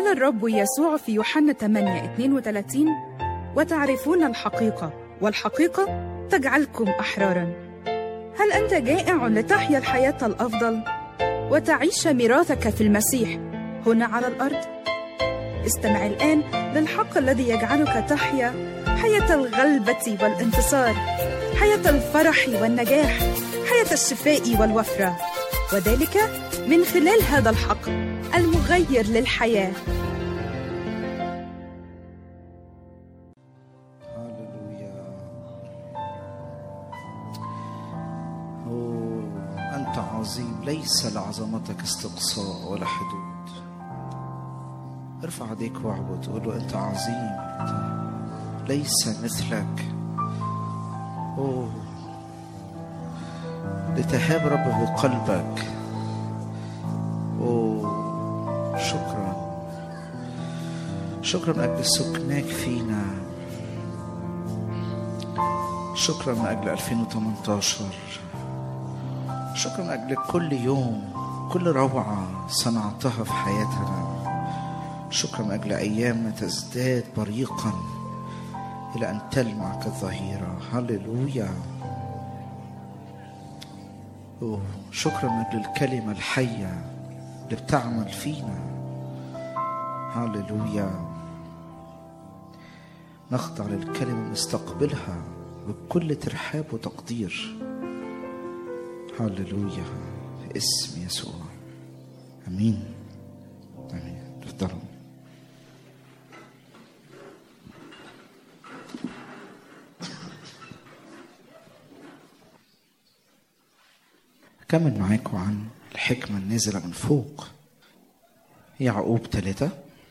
قال الرب يسوع في يوحنا 8 32 وتعرفون الحقيقة والحقيقة تجعلكم أحرارا هل أنت جائع لتحيا الحياة الأفضل وتعيش ميراثك في المسيح هنا على الأرض؟ استمع الآن للحق الذي يجعلك تحيا حياة الغلبة والانتصار حياة الفرح والنجاح حياة الشفاء والوفرة وذلك من خلال هذا الحق المغير للحياه هللويا أوه أنت عظيم ليس لعظمتك استقصاء ولا حدود ارفع ايديك واعبد قول له أنت عظيم أنت ليس مثلك أوه لتهاب رب بقلبك أوه شكرا شكرا من أجل سكناك فينا شكرا من أجل 2018 شكرا من أجل كل يوم كل روعة صنعتها في حياتنا شكرا من أجل أيام تزداد بريقا إلى أن تلمع كالظهيرة هللويا أوه شكرا من أجل الكلمة الحية اللي بتعمل فينا هللويا نخضع للكلمة نستقبلها بكل ترحاب وتقدير هللويا في اسم يسوع امين امين تفضلوا أكمل معاكم عن الحكمة النازلة من فوق يعقوب ثلاثة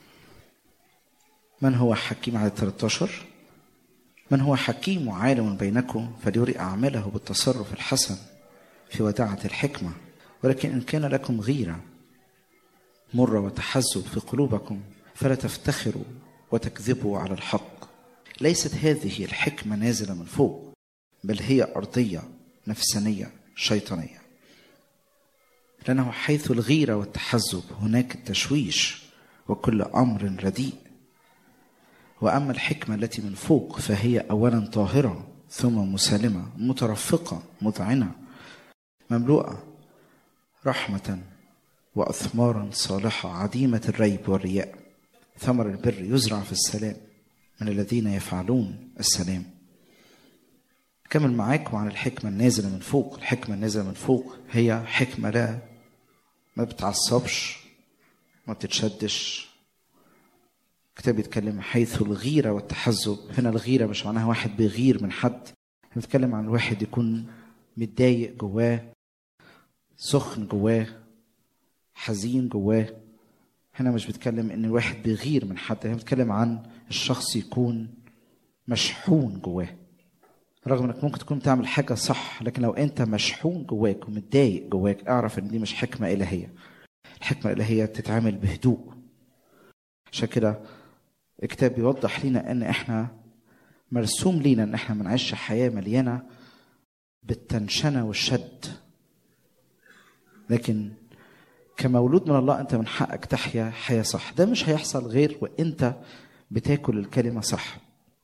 من هو حكيم على 13 من هو حكيم وعالم بينكم فليري أعماله بالتصرف الحسن في وداعة الحكمة ولكن إن كان لكم غيرة مرة وتحزب في قلوبكم فلا تفتخروا وتكذبوا على الحق ليست هذه الحكمة نازلة من فوق بل هي أرضية نفسانية شيطانية لأنه حيث الغيرة والتحزب هناك التشويش وكل أمر رديء وأما الحكمة التي من فوق فهي أولا طاهرة ثم مسالمة مترفقة مذعنة مملوءة رحمة وأثمارا صالحة عديمة الريب والرياء ثمر البر يزرع في السلام من الذين يفعلون السلام كمل معاكم عن الحكمة النازلة من فوق الحكمة النازلة من فوق هي حكمة لا ما بتعصبش ما بتتشدش الكتاب بيتكلم حيث الغيرة والتحزب هنا الغيرة مش معناها واحد بيغير من حد بنتكلم عن واحد يكون متضايق جواه سخن جواه حزين جواه هنا مش بتكلم ان الواحد بيغير من حد هنا بتكلم عن الشخص يكون مشحون جواه رغم انك ممكن تكون بتعمل حاجة صح لكن لو انت مشحون جواك ومتضايق جواك اعرف ان دي مش حكمة الهية الحكمة الالهية بتتعامل بهدوء عشان كده الكتاب بيوضح لنا ان احنا مرسوم لينا ان احنا بنعيش حياة مليانة بالتنشنة والشد لكن كمولود من الله انت من حقك تحيا حياة صح ده مش هيحصل غير وانت بتاكل الكلمة صح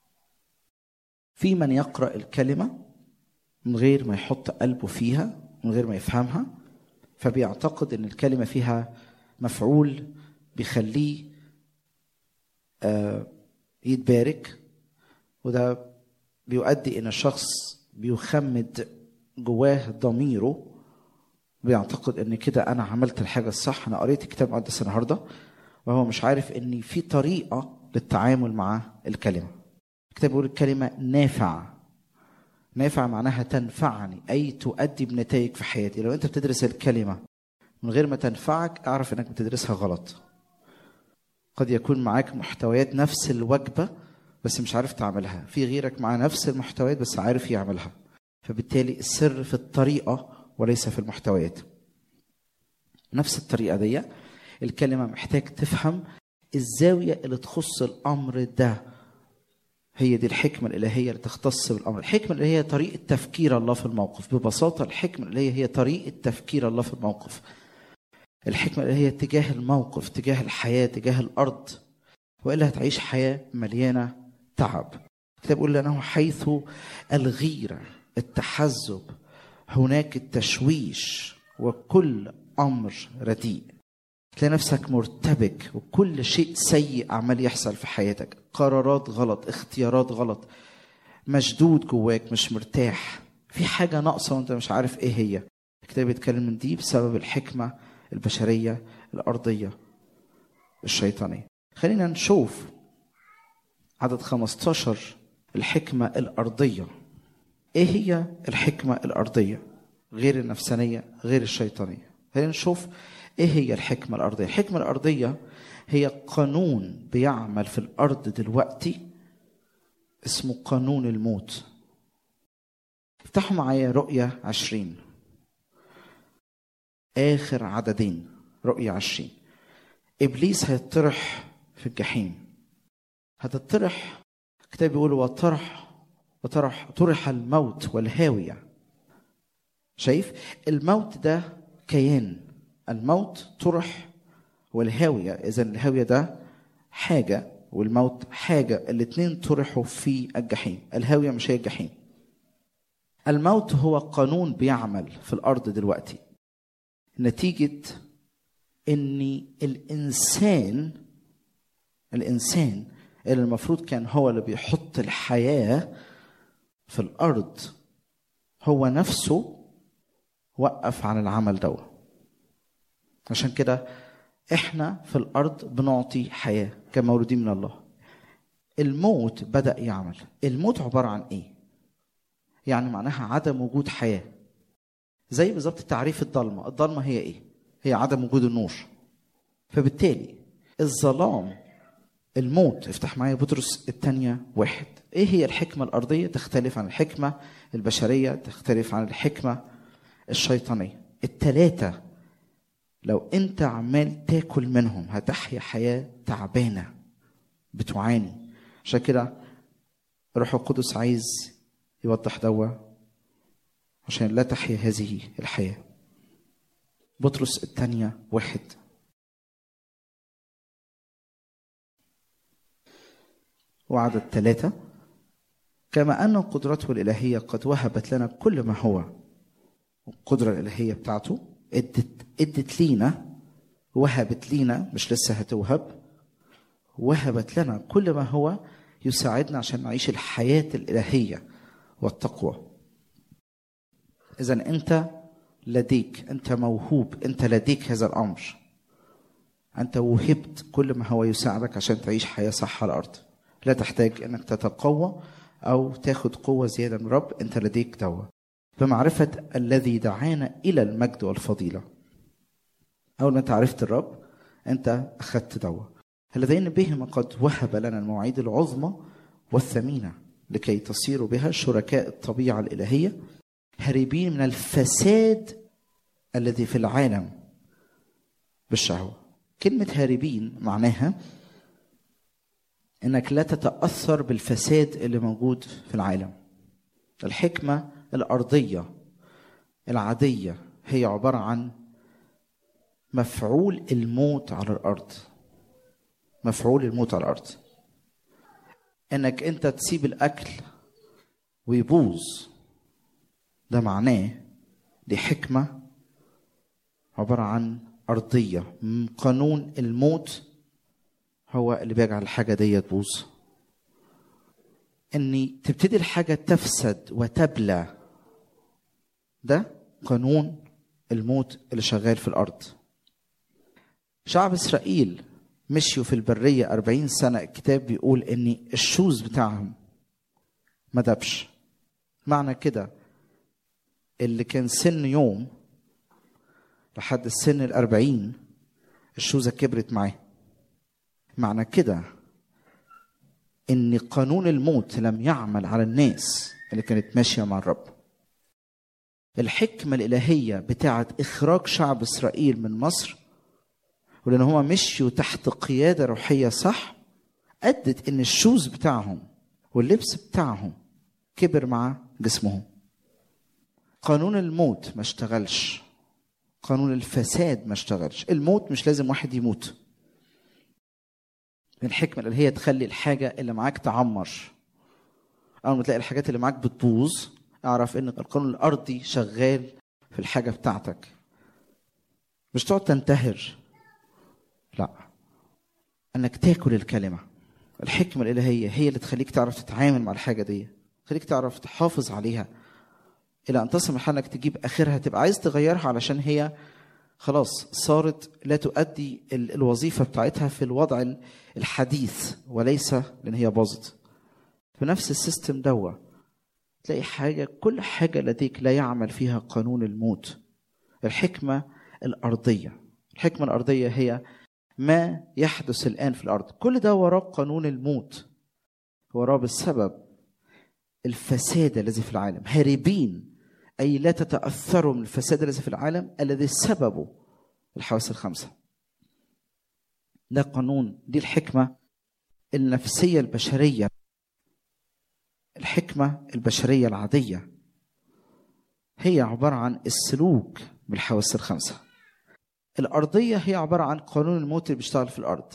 في من يقرأ الكلمة من غير ما يحط قلبه فيها من غير ما يفهمها فبيعتقد ان الكلمة فيها مفعول بيخليه آه يتبارك وده بيؤدي ان الشخص بيخمد جواه ضميره بيعتقد ان كده انا عملت الحاجه الصح انا قريت الكتاب المقدس النهارده وهو مش عارف ان في طريقه للتعامل مع الكلمه الكتاب بيقول الكلمه نافع نافع معناها تنفعني اي تؤدي بنتائج في حياتي لو انت بتدرس الكلمه من غير ما تنفعك اعرف انك بتدرسها غلط قد يكون معاك محتويات نفس الوجبه بس مش عارف تعملها في غيرك مع نفس المحتويات بس عارف يعملها فبالتالي السر في الطريقه وليس في المحتويات نفس الطريقه دي الكلمه محتاج تفهم الزاويه اللي تخص الامر ده هي دي الحكمة الإلهية اللي تختص بالأمر الحكمة الإلهية هي طريقة تفكير الله في الموقف ببساطة الحكمة الإلهية هي طريقة تفكير الله في الموقف الحكمة اللي هي تجاه الموقف تجاه الحياة تجاه الأرض وإلا هتعيش حياة مليانة تعب الكتاب بيقول لأنه حيث الغيرة التحزب هناك التشويش وكل أمر رديء تلاقي نفسك مرتبك وكل شيء سيء عمال يحصل في حياتك قرارات غلط اختيارات غلط مشدود جواك مش مرتاح في حاجة ناقصة وانت مش عارف ايه هي الكتاب بيتكلم من دي بسبب الحكمة البشرية الأرضية الشيطانية خلينا نشوف عدد 15 الحكمة الأرضية ايه هي الحكمة الأرضية غير النفسانية غير الشيطانية خلينا نشوف ايه هي الحكمة الأرضية الحكمة الأرضية هي قانون بيعمل في الأرض دلوقتي اسمه قانون الموت افتحوا معايا رؤية عشرين آخر عددين رؤية عشرين إبليس هيطرح في الجحيم هتطرح الكتاب بيقول وطرح وطرح طرح الموت والهاوية شايف الموت ده كيان الموت طرح والهاوية إذا الهاوية ده حاجة والموت حاجة الاتنين طرحوا في الجحيم الهاوية مش هي الجحيم الموت هو قانون بيعمل في الأرض دلوقتي نتيجة إن الإنسان الإنسان اللي المفروض كان هو اللي بيحط الحياة في الأرض هو نفسه وقف عن العمل دوت عشان كده احنا في الارض بنعطي حياه كمولودين من الله الموت بدا يعمل الموت عباره عن ايه يعني معناها عدم وجود حياه زي بالظبط تعريف الضلمه الضلمه هي ايه هي عدم وجود النور فبالتالي الظلام الموت افتح معايا بطرس الثانية واحد ايه هي الحكمة الأرضية تختلف عن الحكمة البشرية تختلف عن الحكمة الشيطانية التلاتة لو انت عمال تاكل منهم هتحيا حياة تعبانة بتعاني عشان كده الروح القدس عايز يوضح دوا عشان لا تحيا هذه الحياة بطرس الثانية واحد وعدد ثلاثة كما أن قدرته الإلهية قد وهبت لنا كل ما هو القدرة الإلهية بتاعته ادت ادت لينا وهبت لينا مش لسه هتوهب وهبت لنا كل ما هو يساعدنا عشان نعيش الحياة الإلهية والتقوى إذا أنت لديك أنت موهوب أنت لديك هذا الأمر أنت وهبت كل ما هو يساعدك عشان تعيش حياة صح على الأرض لا تحتاج أنك تتقوى أو تاخد قوة زيادة من الرب أنت لديك دوا بمعرفة الذي دعانا إلى المجد والفضيلة أول ما أنت عرفت الرب أنت أخذت دوا اللذين بهما قد وهب لنا المواعيد العظمى والثمينة لكي تصيروا بها شركاء الطبيعة الإلهية هاربين من الفساد الذي في العالم بالشهوة كلمة هاربين معناها انك لا تتاثر بالفساد اللي موجود في العالم الحكمه الارضيه العاديه هي عباره عن مفعول الموت على الارض مفعول الموت على الارض انك انت تسيب الاكل ويبوظ ده معناه دي حكمه عباره عن ارضيه قانون الموت هو اللي بيجعل الحاجه دي تبوظ ان تبتدي الحاجه تفسد وتبلى ده قانون الموت اللي شغال في الارض شعب اسرائيل مشيوا في البريه أربعين سنه الكتاب بيقول ان الشوز بتاعهم ما دبش معنى كده اللي كان سن يوم لحد السن الأربعين الشوزة كبرت معاه معنى كده ان قانون الموت لم يعمل على الناس اللي كانت ماشيه مع الرب الحكمه الالهيه بتاعه اخراج شعب اسرائيل من مصر ولان هما مشيوا تحت قياده روحيه صح ادت ان الشوز بتاعهم واللبس بتاعهم كبر مع جسمهم قانون الموت ما اشتغلش قانون الفساد ما اشتغلش الموت مش لازم واحد يموت الحكمة اللي هي تخلي الحاجة اللي معاك تعمر أول ما تلاقي الحاجات اللي معاك بتبوظ اعرف إن القانون الأرضي شغال في الحاجة بتاعتك مش تقعد تنتهر لا انك تاكل الكلمه الحكمه الالهيه هي اللي تخليك تعرف تتعامل مع الحاجه دي تخليك تعرف تحافظ عليها الى ان تصل مرحله انك تجيب اخرها تبقى عايز تغيرها علشان هي خلاص صارت لا تؤدي ال- الوظيفه بتاعتها في الوضع ال- الحديث وليس لان هي باظت في نفس السيستم دوا تلاقي حاجه كل حاجه لديك لا يعمل فيها قانون الموت الحكمه الارضيه الحكمه الارضيه هي ما يحدث الآن في الأرض كل ده وراه قانون الموت وراه بسبب الفساد الذي في العالم هاربين أي لا تتأثروا من الفساد الذي في العالم الذي سببه الحواس الخمسة ده قانون دي الحكمة النفسية البشرية الحكمة البشرية العادية هي عبارة عن السلوك بالحواس الخمسة الأرضية هي عبارة عن قانون الموت اللي بيشتغل في الأرض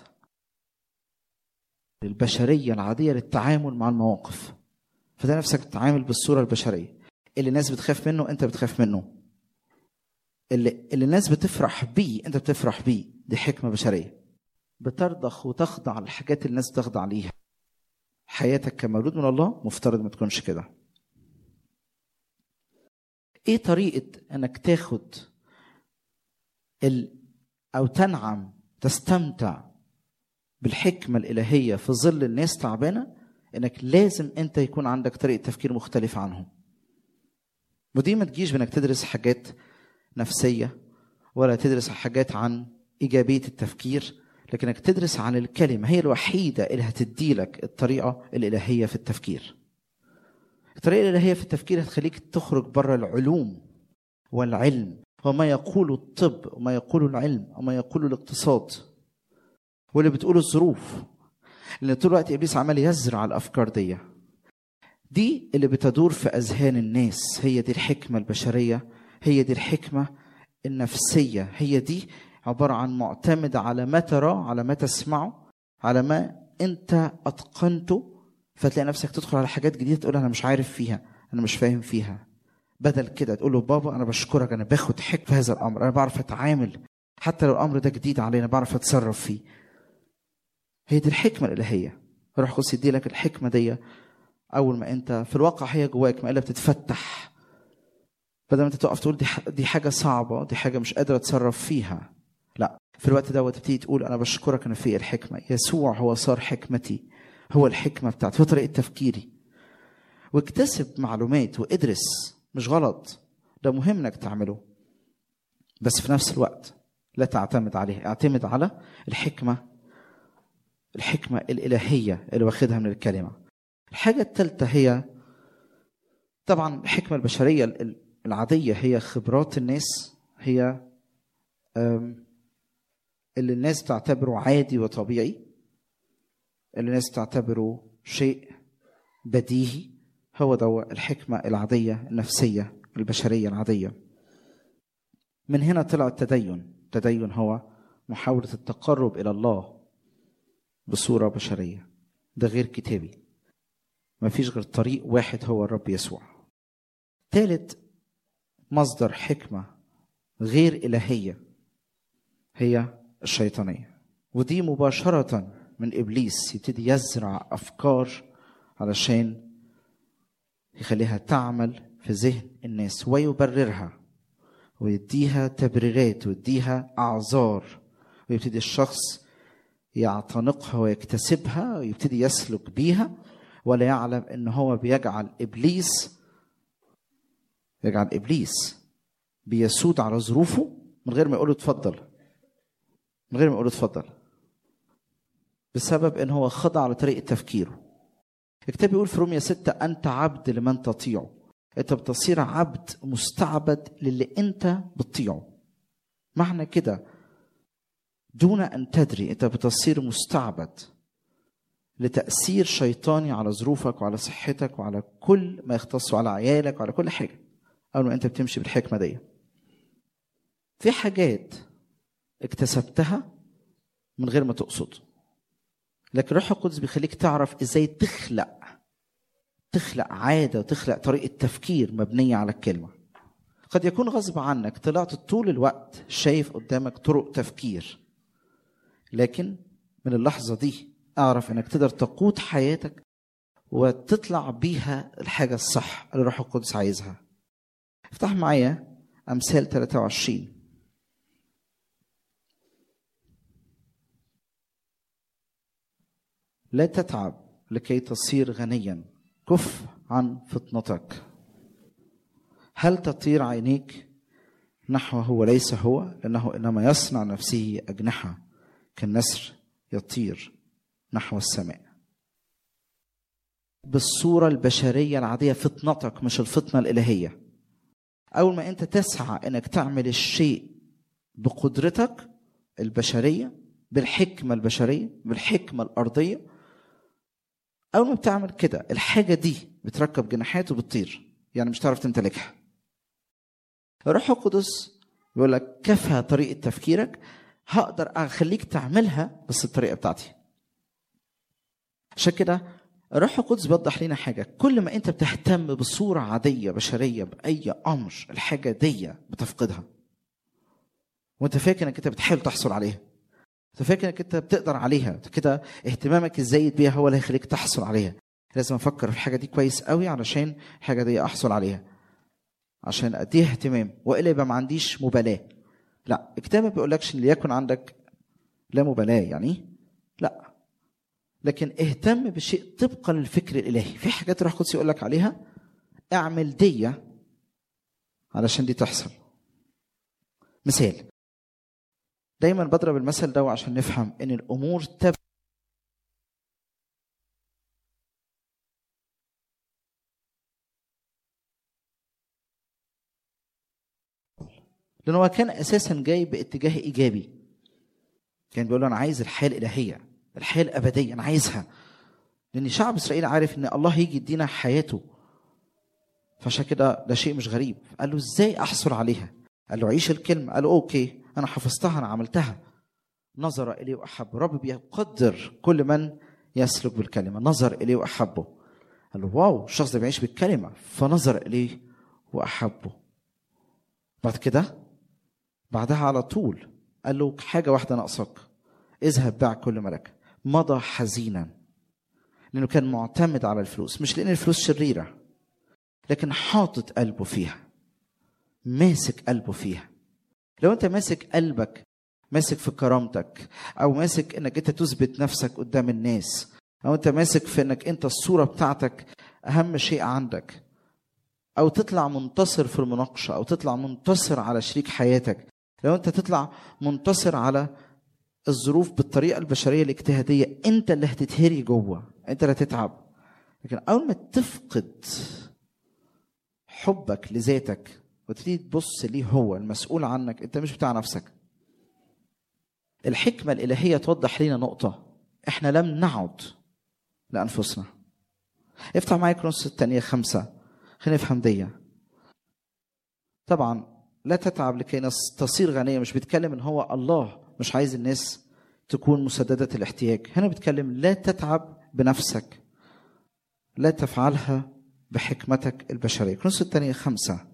البشرية العادية للتعامل مع المواقف فده نفسك تتعامل بالصورة البشرية اللي الناس بتخاف منه أنت بتخاف منه اللي, اللي الناس بتفرح بيه أنت بتفرح بيه دي حكمة بشرية بترضخ وتخضع للحاجات اللي الناس بتخضع ليها حياتك كمولود من الله مفترض ما تكونش كده ايه طريقة انك تاخد ال... او تنعم تستمتع بالحكمة الإلهية في ظل الناس تعبانة انك لازم انت يكون عندك طريقة تفكير مختلفة عنهم ودي ما تجيش بانك تدرس حاجات نفسية ولا تدرس حاجات عن إيجابية التفكير لكنك تدرس عن الكلمة هي الوحيدة اللي هتدي لك الطريقة الإلهية في التفكير الطريقة الإلهية في التفكير هتخليك تخرج بره العلوم والعلم وما يقول الطب وما يقول العلم وما يقول الاقتصاد واللي بتقوله الظروف لأن طول الوقت إبليس عمال يزرع الأفكار دي دي اللي بتدور في أذهان الناس هي دي الحكمة البشرية هي دي الحكمة النفسية هي دي عبارة عن معتمد على ما تراه على ما تسمعه على ما أنت أتقنته فتلاقي نفسك تدخل على حاجات جديدة تقول أنا مش عارف فيها أنا مش فاهم فيها بدل كده تقول له بابا أنا بشكرك أنا باخد حك في هذا الأمر أنا بعرف أتعامل حتى لو الأمر ده جديد علينا بعرف أتصرف فيه هي دي الحكمة الإلهية روح قدس يدي لك الحكمة دي أول ما أنت في الواقع هي جواك ما إلا بتتفتح بدل ما أنت تقف تقول دي دي حاجة صعبة دي حاجة مش قادر أتصرف فيها لا في الوقت ده تبتدي تقول أنا بشكرك أنا في الحكمة يسوع هو صار حكمتي هو الحكمة بتاعتي هو طريقة تفكيري واكتسب معلومات وادرس مش غلط ده مهم انك تعمله بس في نفس الوقت لا تعتمد عليه اعتمد على الحكمة الحكمة الإلهية اللي واخدها من الكلمة الحاجة الثالثة هي طبعا الحكمة البشرية العادية هي خبرات الناس هي اللي الناس تعتبره عادي وطبيعي اللي الناس تعتبره شيء بديهي هو ده الحكمة العادية النفسية البشرية العادية من هنا طلع التدين التدين هو محاولة التقرب إلى الله بصورة بشرية ده غير كتابي ما فيش غير طريق واحد هو الرب يسوع ثالث مصدر حكمة غير إلهية هي الشيطانية ودي مباشرة من إبليس يبتدي يزرع أفكار علشان يخليها تعمل في ذهن الناس ويبررها ويديها تبريرات ويديها أعذار ويبتدي الشخص يعتنقها ويكتسبها ويبتدي يسلك بيها ولا يعلم ان هو بيجعل ابليس يجعل ابليس بيسود على ظروفه من غير ما يقول له اتفضل من غير ما يقول له اتفضل بسبب ان هو خضع لطريقه تفكيره الكتاب بيقول في روميا ستة أنت عبد لمن تطيعه أنت بتصير عبد مستعبد للي أنت بتطيعه معنى كده دون أن تدري أنت بتصير مستعبد لتأثير شيطاني على ظروفك وعلى صحتك وعلى كل ما يختص على عيالك وعلى كل حاجة أول ما أنت بتمشي بالحكمة دي في حاجات اكتسبتها من غير ما تقصد لكن الروح القدس بيخليك تعرف ازاي تخلق تخلق عاده وتخلق طريقه تفكير مبنيه على الكلمه قد يكون غصب عنك طلعت طول الوقت شايف قدامك طرق تفكير لكن من اللحظه دي اعرف انك تقدر تقود حياتك وتطلع بيها الحاجه الصح اللي الروح القدس عايزها افتح معايا امثال 23 لا تتعب لكي تصير غنيا كف عن فطنتك هل تطير عينيك نحوه وليس هو لأنه إنما يصنع نفسه أجنحة كالنسر يطير نحو السماء بالصورة البشرية العادية فطنتك مش الفطنة الإلهية أول ما أنت تسعى إنك تعمل الشيء بقدرتك البشرية بالحكمة البشرية بالحكمة الأرضية اول ما بتعمل كده الحاجه دي بتركب جناحات وبتطير يعني مش هتعرف تمتلكها الروح القدس بيقول لك كفى طريقه تفكيرك هقدر اخليك تعملها بس الطريقه بتاعتي عشان كده الروح القدس بيوضح لنا حاجه كل ما انت بتهتم بصوره عاديه بشريه باي امر الحاجه دي بتفقدها وانت فاكر انك انت بتحاول تحصل عليها انت فاكر انك انت بتقدر عليها كده اهتمامك الزايد بيها هو اللي هيخليك تحصل عليها لازم افكر في الحاجه دي كويس قوي علشان الحاجه دي احصل عليها عشان اديها اهتمام والا يبقى ما عنديش مبالاه لا الكتاب ما بيقولكش ان ليكن عندك لا مبالاه يعني لا لكن اهتم بشيء طبقا للفكر الالهي في حاجات الروح القدس يقول لك عليها اعمل دي علشان دي تحصل مثال دايما بضرب المثل ده عشان نفهم ان الامور تب لان هو كان اساسا جاي باتجاه ايجابي كان بيقول له انا عايز الحياه الالهيه الحياه الابديه انا عايزها لان شعب اسرائيل عارف ان الله هيجي يدينا حياته فعشان كده ده شيء مش غريب قال له ازاي احصل عليها قال له عيش الكلمه قال له اوكي انا حفظتها انا عملتها نظر اليه واحبه الرب بيقدر كل من يسلك بالكلمه نظر اليه واحبه قال له واو الشخص ده بيعيش بالكلمه فنظر اليه واحبه بعد كده بعدها على طول قال له حاجه واحده ناقصاك اذهب باع كل ملك مضى حزينا لانه كان معتمد على الفلوس مش لان الفلوس شريره لكن حاطط قلبه فيها ماسك قلبه فيها لو انت ماسك قلبك ماسك في كرامتك او ماسك انك انت تثبت نفسك قدام الناس او انت ماسك في انك انت الصوره بتاعتك اهم شيء عندك او تطلع منتصر في المناقشه او تطلع منتصر على شريك حياتك لو انت تطلع منتصر على الظروف بالطريقه البشريه الاجتهاديه انت اللي هتتهري جوه انت اللي هتتعب لكن اول ما تفقد حبك لذاتك وتبتدي تبص ليه هو المسؤول عنك انت مش بتاع نفسك الحكمة الإلهية توضح لنا نقطة احنا لم نعد لأنفسنا افتح معايا كرونس الثانية خمسة خلينا نفهم دي طبعا لا تتعب لكي تصير غنية مش بيتكلم ان هو الله مش عايز الناس تكون مسددة الاحتياج هنا بيتكلم لا تتعب بنفسك لا تفعلها بحكمتك البشرية كرونس الثانية خمسة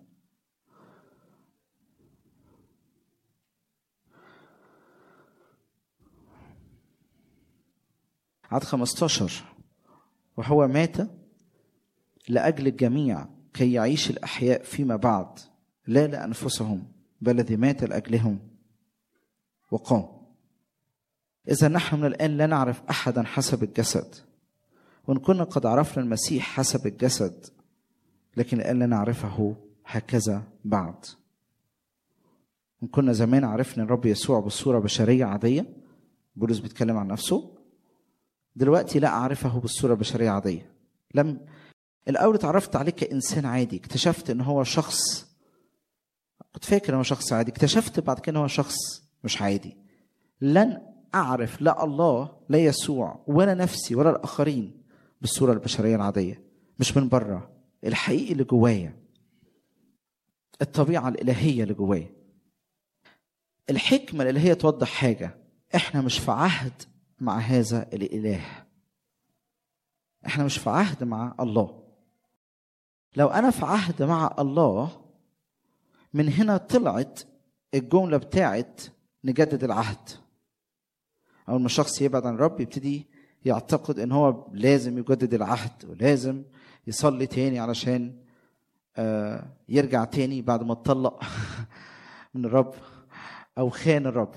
عدد 15 وهو مات لأجل الجميع كي يعيش الأحياء فيما بعد لا لأنفسهم بل الذي مات لأجلهم وقام إذا نحن من الآن لا نعرف أحدا حسب الجسد وإن كنا قد عرفنا المسيح حسب الجسد لكن الآن لا نعرفه هكذا بعد إن كنا زمان عرفنا الرب يسوع بصورة بشرية عادية بولس بيتكلم عن نفسه دلوقتي لا أعرفه بالصورة البشرية عادية لم الأول اتعرفت عليه كإنسان عادي اكتشفت إن هو شخص كنت فاكر إن هو شخص عادي اكتشفت بعد كده إن هو شخص مش عادي لن أعرف لا الله لا يسوع ولا نفسي ولا الآخرين بالصورة البشرية العادية مش من بره الحقيقي اللي جوايا الطبيعة الإلهية اللي جوايا الحكمة اللي هي توضح حاجة احنا مش في عهد مع هذا الإله احنا مش في عهد مع الله لو أنا في عهد مع الله من هنا طلعت الجملة بتاعت نجدد العهد أول ما الشخص يبعد عن الرب يبتدي يعتقد ان هو لازم يجدد العهد ولازم يصلي تاني علشان يرجع تاني بعد ما اتطلق من الرب او خان الرب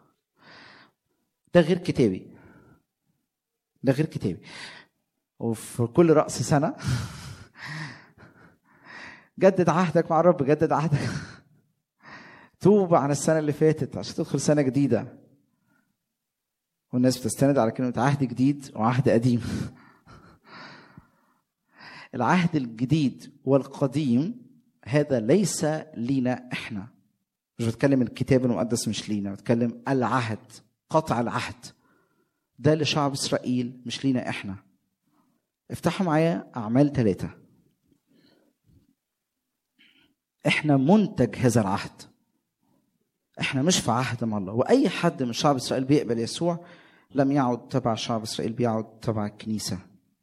ده غير كتابي ده غير كتابي وفي كل رأس سنة جدد عهدك مع الرب جدد عهدك توب عن السنة اللي فاتت عشان تدخل سنة جديدة والناس بتستند على كلمة عهد جديد وعهد قديم العهد الجديد والقديم هذا ليس لينا احنا مش بتكلم الكتاب المقدس مش لينا بتكلم العهد قطع العهد ده لشعب اسرائيل مش لينا احنا افتحوا معايا اعمال ثلاثة احنا منتج هذا العهد احنا مش في عهد مع الله واي حد من شعب اسرائيل بيقبل يسوع لم يعد تبع شعب اسرائيل بيعد تبع الكنيسه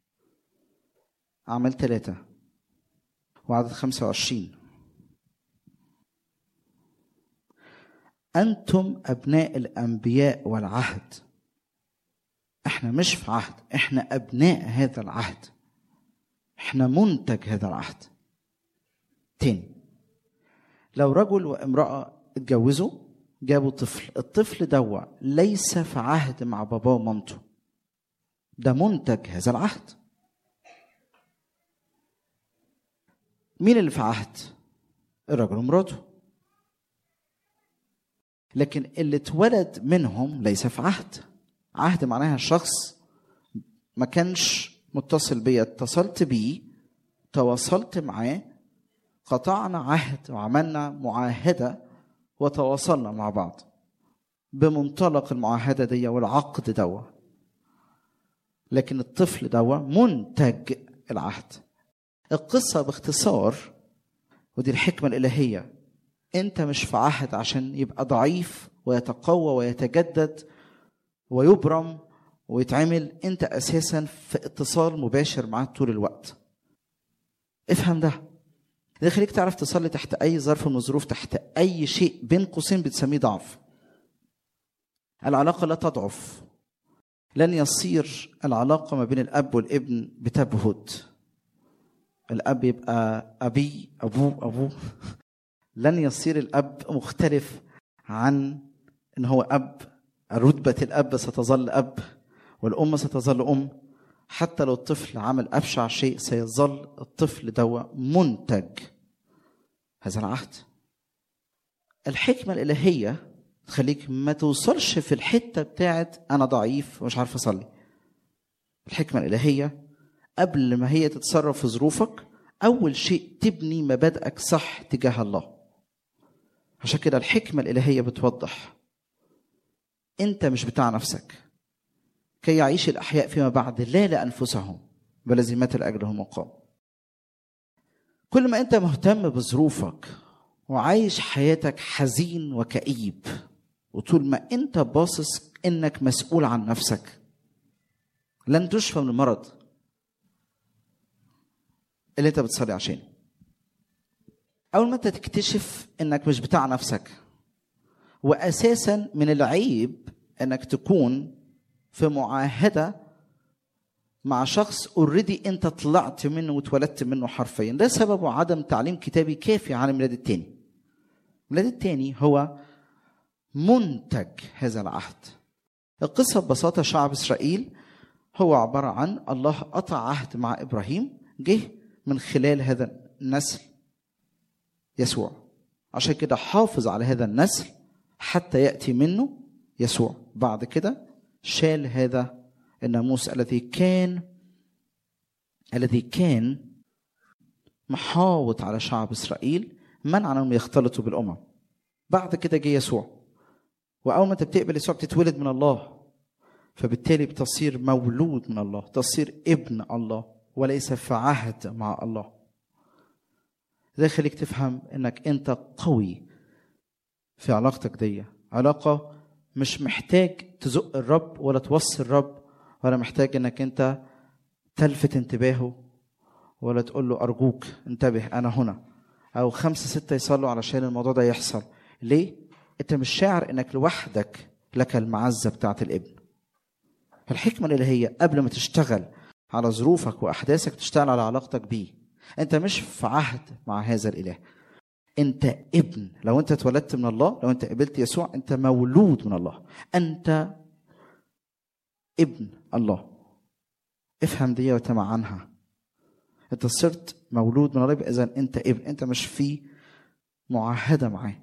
اعمال ثلاثة وعدد خمسة وعشرين أنتم أبناء الأنبياء والعهد إحنا مش في عهد إحنا أبناء هذا العهد إحنا منتج هذا العهد تاني لو رجل وامرأة اتجوزوا جابوا طفل الطفل دوا ليس في عهد مع باباه ومامته ده منتج هذا العهد مين اللي في عهد الرجل ومراته لكن اللي اتولد منهم ليس في عهد عهد معناها الشخص ما كانش متصل بيا اتصلت بيه تواصلت معاه قطعنا عهد وعملنا معاهدة وتواصلنا مع بعض بمنطلق المعاهدة دي والعقد دوا لكن الطفل دوا منتج العهد القصة باختصار ودي الحكمة الإلهية أنت مش في عهد عشان يبقى ضعيف ويتقوى ويتجدد ويبرم ويتعمل أنت أساسا في اتصال مباشر معاه طول الوقت افهم ده ده يخليك تعرف تصلي تحت أي ظرف من الظروف تحت أي شيء بين قوسين بتسميه ضعف العلاقة لا تضعف لن يصير العلاقة ما بين الأب والابن بتبهت الاب يبقى ابي ابوه ابوه لن يصير الاب مختلف عن ان هو اب رتبه الاب ستظل اب والام ستظل ام حتى لو الطفل عمل ابشع شيء سيظل الطفل دوا منتج هذا العهد الحكمه الالهيه تخليك ما توصلش في الحته بتاعت انا ضعيف ومش عارف اصلي الحكمه الالهيه قبل ما هي تتصرف في ظروفك اول شيء تبني مبادئك صح تجاه الله عشان كده الحكمه الالهيه بتوضح انت مش بتاع نفسك كي يعيش الاحياء فيما بعد لا لانفسهم بل الذي مات لاجلهم وقام كل ما انت مهتم بظروفك وعايش حياتك حزين وكئيب وطول ما انت باصص انك مسؤول عن نفسك لن تشفى من المرض اللي انت بتصلي عشانه اول ما انت تكتشف انك مش بتاع نفسك واساسا من العيب انك تكون في معاهده مع شخص اوريدي انت طلعت منه واتولدت منه حرفيا ده سببه عدم تعليم كتابي كافي عن الميلاد التاني الميلاد التاني هو منتج هذا العهد القصة ببساطة شعب إسرائيل هو عبارة عن الله قطع عهد مع إبراهيم جه من خلال هذا النسل يسوع عشان كده حافظ على هذا النسل حتى يأتي منه يسوع بعد كده شال هذا الناموس الذي كان الذي كان محاوط على شعب اسرائيل منع انهم يختلطوا بالامم بعد كده جه يسوع واول ما انت بتقبل يسوع بتتولد من الله فبالتالي بتصير مولود من الله تصير ابن الله وليس في عهد مع الله ده يخليك تفهم انك انت قوي في علاقتك دي علاقة مش محتاج تزق الرب ولا توصي الرب ولا محتاج انك انت تلفت انتباهه ولا تقول له ارجوك انتبه انا هنا او خمسة ستة يصلوا علشان الموضوع ده يحصل ليه؟ انت مش شاعر انك لوحدك لك المعزة بتاعت الابن الحكمة الإلهية قبل ما تشتغل على ظروفك وأحداثك تشتغل على علاقتك بيه أنت مش في عهد مع هذا الإله أنت ابن لو أنت اتولدت من الله لو أنت قبلت يسوع أنت مولود من الله أنت ابن الله افهم دي وتمعنها أنت صرت مولود من الله إذا أنت ابن أنت مش في معاهدة معاه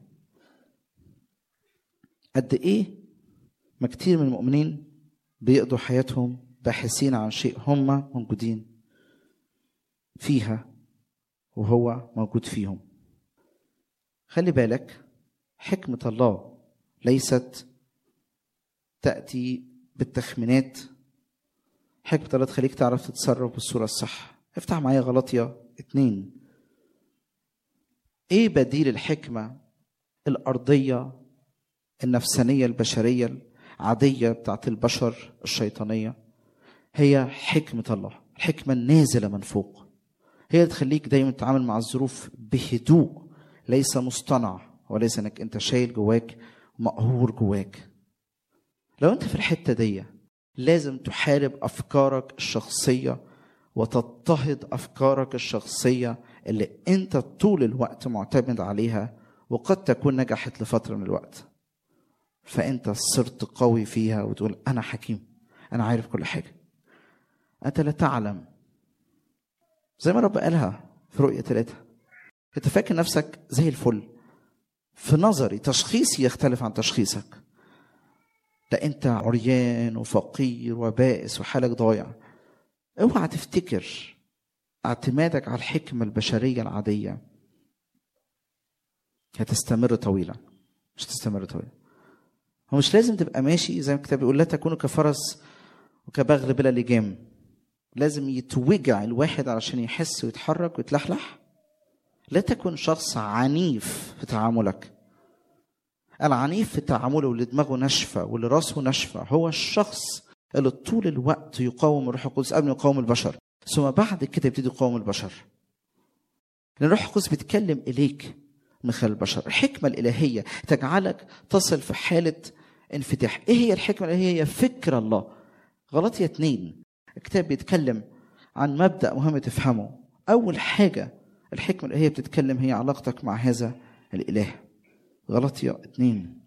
قد إيه ما كتير من المؤمنين بيقضوا حياتهم باحثين عن شيء هم موجودين فيها وهو موجود فيهم خلي بالك حكمة الله ليست تأتي بالتخمينات حكمة الله تخليك تعرف تتصرف بالصورة الصح افتح معايا غلطية اتنين ايه بديل الحكمة الأرضية النفسانية البشرية العادية بتاعت البشر الشيطانية هي حكمة الله الحكمة النازلة من فوق هي اللي تخليك دايما تتعامل مع الظروف بهدوء ليس مصطنع وليس انك انت شايل جواك مقهور جواك لو انت في الحتة دي لازم تحارب افكارك الشخصية وتضطهد افكارك الشخصية اللي انت طول الوقت معتمد عليها وقد تكون نجحت لفترة من الوقت فانت صرت قوي فيها وتقول انا حكيم انا عارف كل حاجه انت لا تعلم زي ما رب قالها في رؤيه ثلاثة انت فاكر نفسك زي الفل في نظري تشخيصي يختلف عن تشخيصك لا انت عريان وفقير وبائس وحالك ضايع اوعى تفتكر اعتمادك على الحكمه البشريه العاديه هتستمر طويلا مش تستمر طويلا هو مش لازم تبقى ماشي زي ما الكتاب بيقول لا تكونوا كفرس وكبغل بلا لجام لازم يتوجع الواحد علشان يحس ويتحرك ويتلحلح لا تكن شخص عنيف في تعاملك العنيف في تعامله واللي دماغه ناشفة واللي راسه ناشفة هو الشخص اللي طول الوقت يقاوم الروح القدس قبل ما يقاوم البشر ثم بعد كده يبتدي يقاوم البشر لأن الروح القدس بيتكلم إليك من خلال البشر الحكمة الإلهية تجعلك تصل في حالة انفتاح ايه هي الحكمة الإلهية هي فكر الله غلطية اتنين الكتاب بيتكلم عن مبدأ مهم تفهمه أول حاجة الحكمة الإلهية بتتكلم هي علاقتك مع هذا الإله غلطية اتنين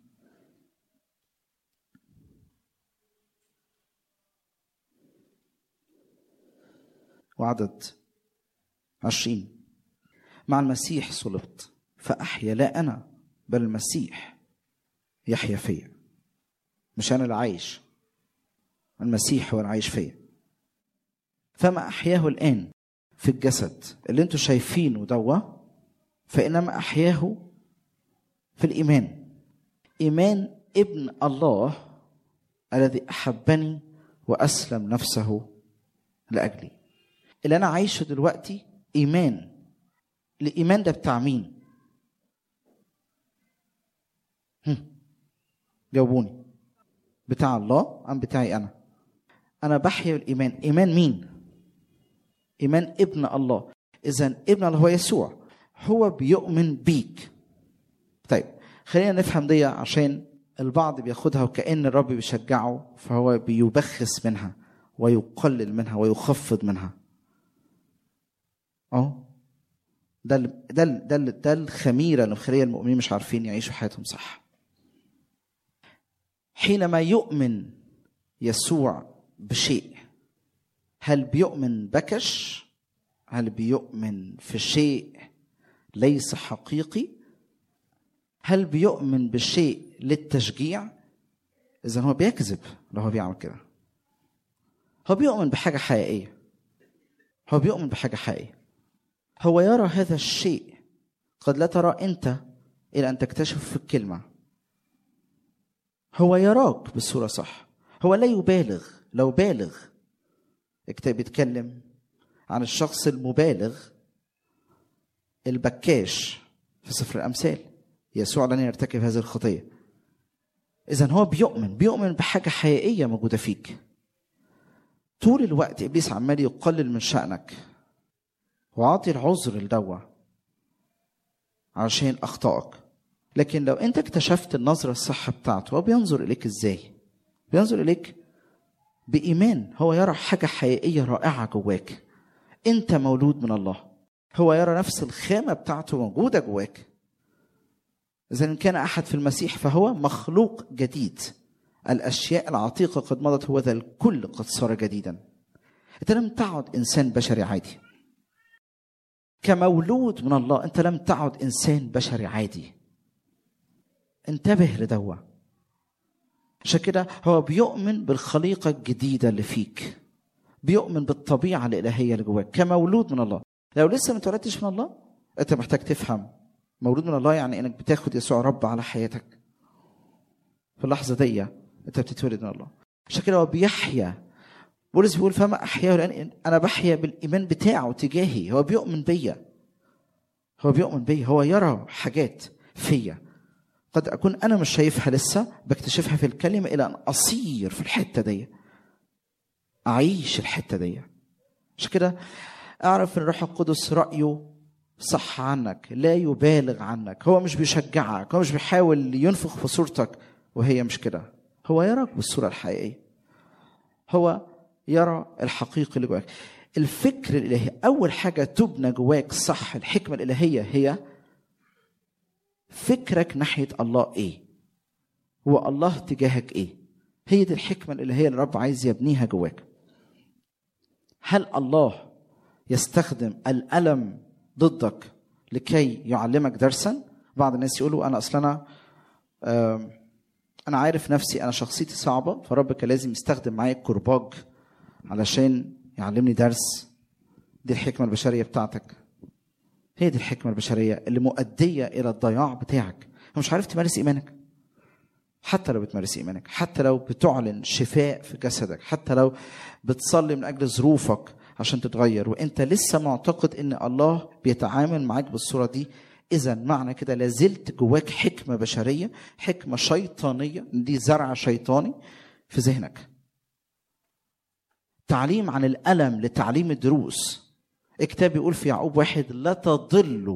وعدد عشرين مع المسيح صلبت فأحيا لا أنا بل المسيح يحيا فيا مش أنا اللي عايش المسيح هو اللي عايش فيا فما أحياه الآن في الجسد اللي انتوا شايفينه دوا فإنما أحياه في الإيمان إيمان ابن الله الذي أحبني وأسلم نفسه لأجلي اللي أنا عايشه دلوقتي إيمان الإيمان ده بتاع مين؟ هم. جاوبوني بتاع الله أم بتاعي أنا؟ أنا بحيا الإيمان إيمان مين؟ إيمان ابن الله إذا ابن الله هو يسوع هو بيؤمن بيك طيب خلينا نفهم دي عشان البعض بياخدها وكأن الرب بيشجعه فهو بيبخس منها ويقلل منها ويخفض منها اه ده ال ده ال ده ال ده الخميره اللي مخليه المؤمنين مش عارفين يعيشوا حياتهم صح حينما يؤمن يسوع بشيء هل بيؤمن بكش هل بيؤمن في شيء ليس حقيقي هل بيؤمن بشيء للتشجيع اذا هو بيكذب لو هو بيعمل كده هو بيؤمن بحاجه حقيقيه هو بيؤمن بحاجه حقيقيه هو يرى هذا الشيء قد لا ترى انت الى ان تكتشف في الكلمه هو يراك بالصوره صح هو لا يبالغ لو بالغ الكتاب بيتكلم عن الشخص المبالغ البكاش في سفر الامثال يسوع لن يرتكب هذه الخطيه اذا هو بيؤمن بيؤمن بحاجه حقيقيه موجوده فيك طول الوقت ابليس عمال يقلل من شانك وعاطي العذر لدوا عشان اخطائك لكن لو انت اكتشفت النظره الصح بتاعته هو بينظر اليك ازاي بينظر اليك بايمان هو يرى حاجه حقيقيه رائعه جواك انت مولود من الله هو يرى نفس الخامه بتاعته موجوده جواك اذا ان كان احد في المسيح فهو مخلوق جديد الاشياء العتيقه قد مضت هو ذا الكل قد صار جديدا انت لم تعد انسان بشري عادي كمولود من الله انت لم تعد انسان بشري عادي انتبه لدوا عشان كده هو بيؤمن بالخليقه الجديده اللي فيك بيؤمن بالطبيعه الالهيه اللي جواك كمولود من الله لو لسه ما اتولدتش من الله انت محتاج تفهم مولود من الله يعني انك بتاخد يسوع رب على حياتك في اللحظه دي انت بتتولد من الله عشان كده هو بيحيا بولس بيقول فما احياه لان انا بحيا بالايمان بتاعه تجاهي هو بيؤمن بيا هو بيؤمن بيا هو يرى حاجات فيا قد اكون انا مش شايفها لسه بكتشفها في الكلمه الى ان اصير في الحته دي اعيش الحته دي عشان كده اعرف ان الروح القدس رايه صح عنك لا يبالغ عنك هو مش بيشجعك هو مش بيحاول ينفخ في صورتك وهي مش كده هو يراك بالصوره الحقيقيه هو يرى الحقيقي اللي جواك الفكر الالهي اول حاجه تبنى جواك صح الحكمه الالهيه هي فكرك ناحيه الله ايه هو الله تجاهك ايه هي دي الحكمه الالهيه اللي الرب عايز يبنيها جواك هل الله يستخدم الالم ضدك لكي يعلمك درسا بعض الناس يقولوا انا اصلا انا انا عارف نفسي انا شخصيتي صعبه فرب كان لازم يستخدم معايا الكرباج علشان يعلمني درس دي الحكمه البشريه بتاعتك هي دي الحكمه البشريه اللي مؤديه الى الضياع بتاعك مش عارف تمارس ايمانك حتى لو بتمارس ايمانك حتى لو بتعلن شفاء في جسدك حتى لو بتصلي من اجل ظروفك عشان تتغير وانت لسه معتقد ان الله بيتعامل معاك بالصوره دي اذا معنى كده لازلت جواك حكمه بشريه حكمه شيطانيه دي زرع شيطاني في ذهنك تعليم عن الالم لتعليم الدروس الكتاب بيقول في يعقوب واحد لا تضلوا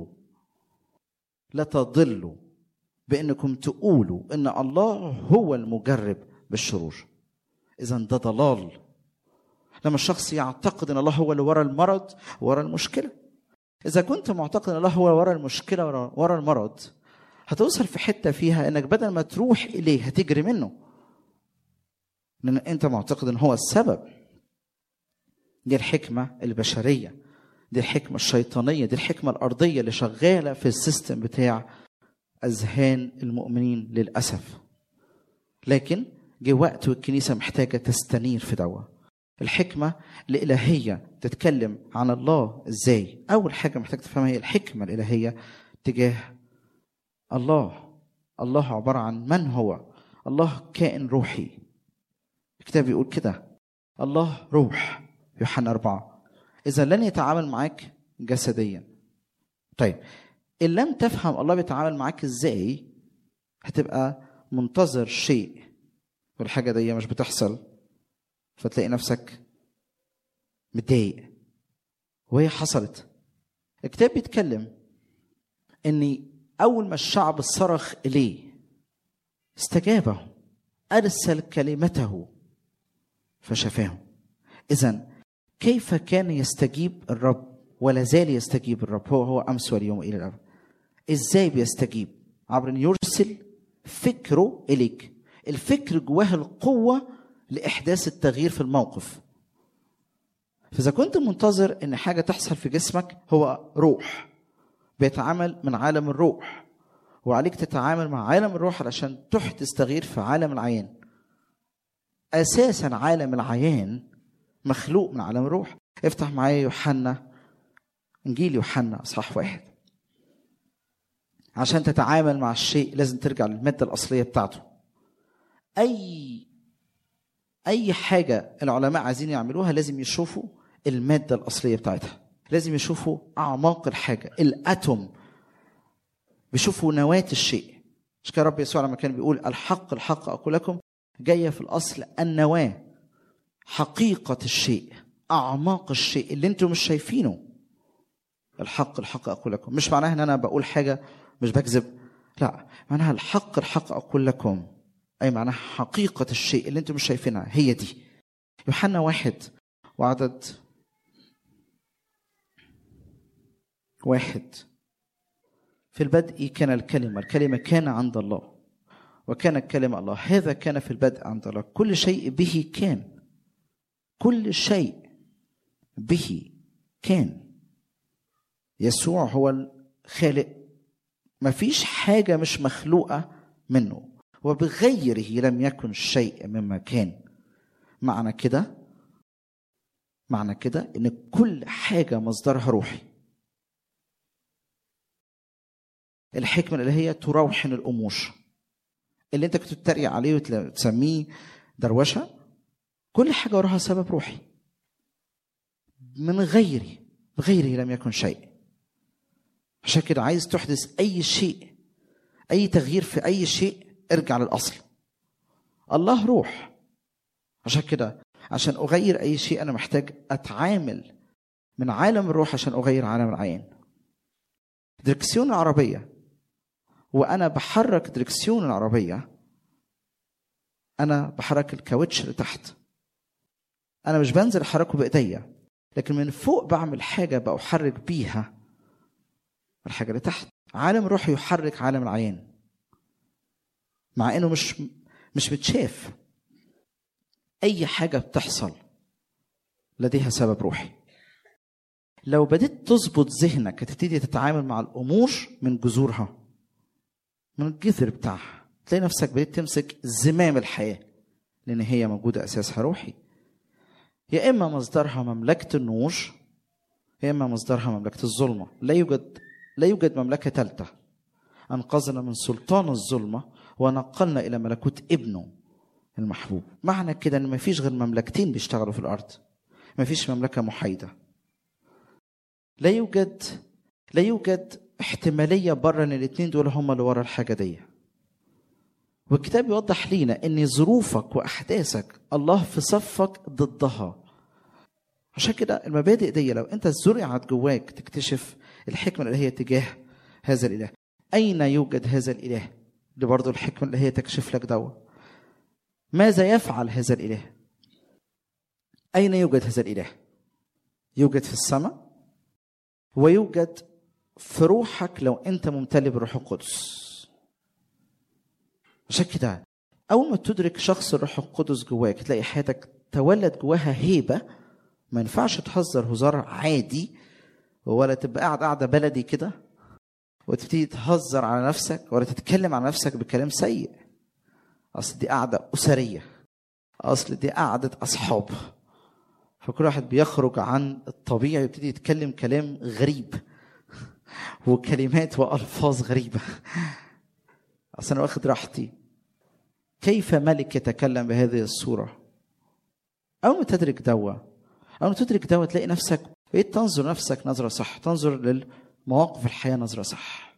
لا تضلوا بانكم تقولوا ان الله هو المجرب بالشرور اذا ده ضلال لما الشخص يعتقد ان الله هو اللي ورا المرض ورا المشكله اذا كنت معتقد ان الله هو ورا المشكله ورا, ورا المرض هتوصل في حته فيها انك بدل ما تروح اليه هتجري منه لان انت معتقد ان هو السبب دي الحكمه البشريه دي الحكمه الشيطانيه دي الحكمه الارضيه اللي شغاله في السيستم بتاع اذهان المؤمنين للاسف لكن جه وقت والكنيسه محتاجه تستنير في دوا الحكمه الالهيه تتكلم عن الله ازاي اول حاجه محتاج تفهمها هي الحكمه الالهيه تجاه الله الله عباره عن من هو الله كائن روحي الكتاب بيقول كده الله روح يوحنا أربعة إذا لن يتعامل معاك جسديا طيب إن لم تفهم الله بيتعامل معاك إزاي هتبقى منتظر شيء والحاجة دي مش بتحصل فتلاقي نفسك متضايق وهي حصلت الكتاب بيتكلم ان اول ما الشعب صرخ اليه استجابه ارسل كلمته فشفاهم اذا كيف كان يستجيب الرب ولا زال يستجيب الرب هو هو امس واليوم الى الابد ازاي بيستجيب عبر ان يرسل فكره اليك الفكر جواه القوه لاحداث التغيير في الموقف فاذا كنت منتظر ان حاجه تحصل في جسمك هو روح بيتعامل من عالم الروح وعليك تتعامل مع عالم الروح علشان تحدث تغيير في عالم العيان اساسا عالم العيان مخلوق من عالم الروح افتح معايا يوحنا انجيل يوحنا اصحاح واحد عشان تتعامل مع الشيء لازم ترجع للماده الاصليه بتاعته اي اي حاجه العلماء عايزين يعملوها لازم يشوفوا الماده الاصليه بتاعتها لازم يشوفوا اعماق الحاجه الاتوم بيشوفوا نواه الشيء مش كده رب يسوع لما كان بيقول الحق الحق اقول لكم جايه في الاصل النواه حقيقه الشيء اعماق الشيء اللي انتم مش شايفينه الحق الحق اقول لكم مش معناها ان انا بقول حاجه مش بكذب لا معناها الحق الحق اقول لكم اي معناها حقيقه الشيء اللي انتم مش شايفينها هي دي يوحنا واحد وعدد واحد في البدء كان الكلمة الكلمة كان عند الله وكان الكلمة الله هذا كان في البدء عند الله كل شيء به كان كل شيء به كان يسوع هو الخالق ما فيش حاجة مش مخلوقة منه وبغيره لم يكن شيء مما كان معنى كده معنى كده ان كل حاجة مصدرها روحي الحكمة اللي هي تروحن الأمور اللي انت كنت بتتريق عليه وتسميه دروشة كل حاجة وراها سبب روحي من غيري بغيره لم يكن شيء عشان كده عايز تحدث أي شيء أي تغيير في أي شيء ارجع للأصل الله روح عشان كده عشان أغير أي شيء أنا محتاج أتعامل من عالم الروح عشان أغير عالم العين دركسيون العربية وأنا بحرك دركسيون العربية أنا بحرك الكاوتش لتحت أنا مش بنزل أحركه بإيديا لكن من فوق بعمل حاجة بأحرك بيها الحاجة اللي تحت عالم الروح يحرك عالم العين مع انه مش مش متشاف اي حاجه بتحصل لديها سبب روحي لو بديت تظبط ذهنك هتبتدي تتعامل مع الامور من جذورها من الجذر بتاعها تلاقي نفسك بديت تمسك زمام الحياه لان هي موجوده اساسها روحي يا اما مصدرها مملكه النور يا اما مصدرها مملكه الظلمه لا يوجد لا يوجد مملكه ثالثه انقذنا من سلطان الظلمه ونقلنا الى ملكوت ابنه المحبوب معنى كده ان مفيش غير مملكتين بيشتغلوا في الارض مفيش مملكه محايده لا يوجد لا يوجد احتماليه بره ان الاثنين دول هم اللي ورا الحاجه دي والكتاب يوضح لينا ان ظروفك واحداثك الله في صفك ضدها عشان كده المبادئ دي لو انت زرعت جواك تكتشف الحكمه اللي هي تجاه هذا الاله اين يوجد هذا الاله دي برضه الحكمة اللي هي تكشف لك دوا ماذا يفعل هذا الإله أين يوجد هذا الإله يوجد في السماء ويوجد في روحك لو أنت ممتلئ بالروح القدس عشان كده أول ما تدرك شخص الروح القدس جواك تلاقي حياتك تولد جواها هيبة ما ينفعش تهزر هزار عادي ولا تبقى قاعد قاعدة بلدي كده وتبتدي تهزر على نفسك ولا تتكلم عن نفسك بكلام سيء اصل دي قعده اسريه اصل دي قعده اصحاب فكل واحد بيخرج عن الطبيعي ويبتدي يتكلم كلام غريب وكلمات والفاظ غريبه اصل انا واخد راحتي كيف ملك يتكلم بهذه الصوره اول ما تدرك دوا اول ما تدرك دوا تلاقي نفسك بقيت تنظر نفسك نظره صح تنظر لل مواقف الحياة نظرة صح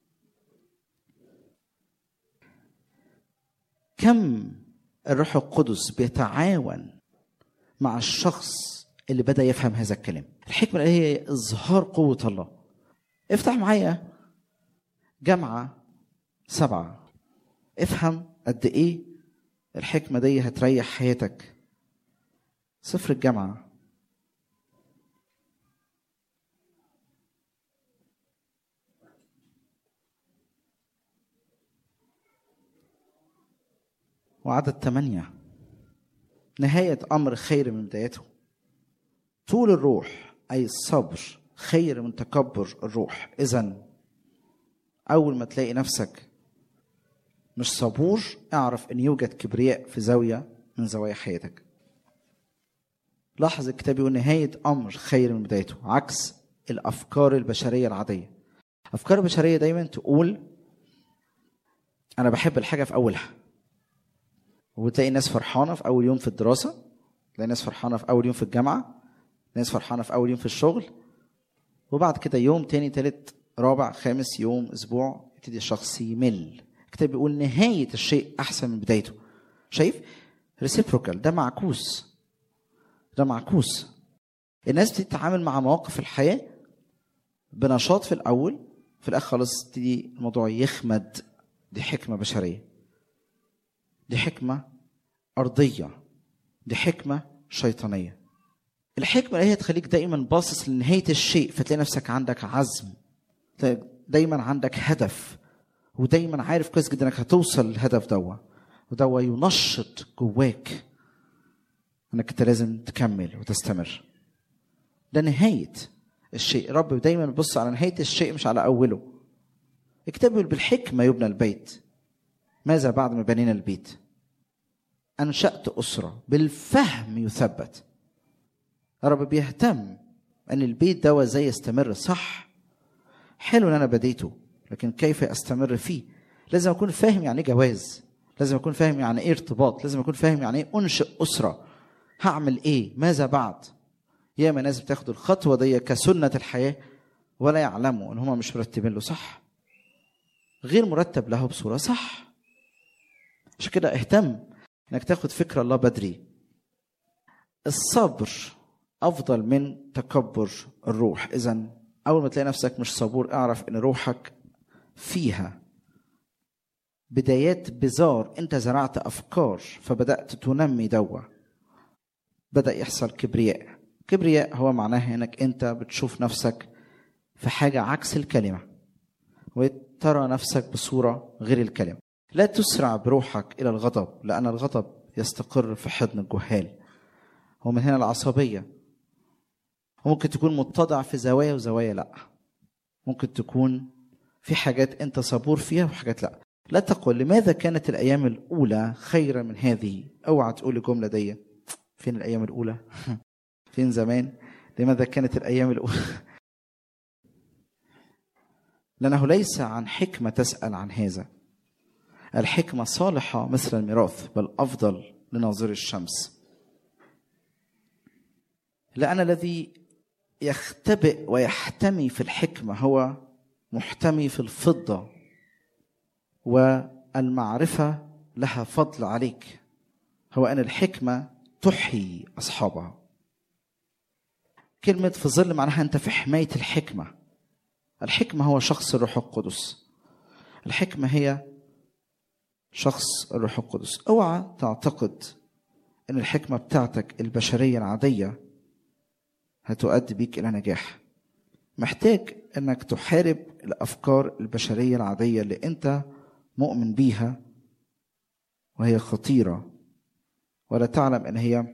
كم الروح القدس بيتعاون مع الشخص اللي بدأ يفهم هذا الكلام الحكمة اللي هي إظهار قوة الله افتح معايا جامعة سبعة افهم قد إيه الحكمة دي هتريح حياتك سفر الجامعة وعدد ثمانية نهاية أمر خير من بدايته طول الروح أي الصبر خير من تكبر الروح إذا أول ما تلاقي نفسك مش صبور اعرف أن يوجد كبرياء في زاوية من زوايا حياتك لاحظ الكتاب يقول نهاية أمر خير من بدايته عكس الأفكار البشرية العادية الأفكار البشرية دايما تقول أنا بحب الحاجة في أولها وتلاقي الناس فرحانه في اول يوم في الدراسه تلاقي ناس فرحانه في اول يوم في الجامعه ناس فرحانه في اول يوم في الشغل وبعد كده يوم تاني تالت رابع خامس يوم اسبوع يبتدي الشخص يمل الكتاب بيقول نهايه الشيء احسن من بدايته شايف ريسيبروكال ده معكوس ده معكوس الناس بتتعامل مع مواقف الحياه بنشاط في الاول في الاخر خلاص تبتدي الموضوع يخمد دي حكمه بشريه دي حكمه ارضيه دي حكمه شيطانيه الحكمه اللي هي تخليك دايما باصص لنهايه الشيء فتلاقي نفسك عندك عزم تلاقي دايما عندك هدف ودايما عارف كويس جدا انك هتوصل للهدف دوا ودوا ينشط جواك انك انت لازم تكمل وتستمر ده نهايه الشيء رب دايما بيبص على نهايه الشيء مش على اوله الكتاب بيقول بالحكمه يبنى البيت ماذا بعد ما بنينا البيت انشات اسره بالفهم يثبت رب بيهتم ان البيت ده زي يستمر صح حلو ان انا بديته لكن كيف استمر فيه لازم اكون فاهم يعني ايه جواز لازم اكون فاهم يعني ايه ارتباط لازم اكون فاهم يعني ايه انشئ اسره هعمل ايه ماذا بعد ياما ناس بتاخد الخطوه دي كسنه الحياه ولا يعلموا ان هم مش مرتبين له صح غير مرتب له بصوره صح عشان كده اهتم انك تاخد فكره الله بدري الصبر افضل من تكبر الروح اذا اول ما تلاقي نفسك مش صبور اعرف ان روحك فيها بدايات بزار انت زرعت افكار فبدات تنمي دوا بدا يحصل كبرياء كبرياء هو معناه انك انت بتشوف نفسك في حاجه عكس الكلمه وترى نفسك بصوره غير الكلمه لا تسرع بروحك الى الغضب لان الغضب يستقر في حضن الجهال ومن هنا العصبيه وممكن تكون متضع في زوايا وزوايا لا ممكن تكون في حاجات انت صبور فيها وحاجات لا لا تقل لماذا كانت الايام الاولى خيرا من هذه اوعى تقول الجمله دي فين الايام الاولى فين زمان لماذا كانت الايام الاولى لانه ليس عن حكمه تسال عن هذا الحكمه صالحه مثل الميراث بل افضل لناظر الشمس لان الذي يختبئ ويحتمي في الحكمه هو محتمي في الفضه والمعرفه لها فضل عليك هو ان الحكمه تحيي اصحابها كلمه في ظل معناها انت في حمايه الحكمه الحكمه هو شخص الروح القدس الحكمه هي شخص الروح القدس اوعى تعتقد ان الحكمه بتاعتك البشريه العاديه هتؤدي بيك الى نجاح محتاج انك تحارب الافكار البشريه العاديه اللي انت مؤمن بيها وهي خطيره ولا تعلم ان هي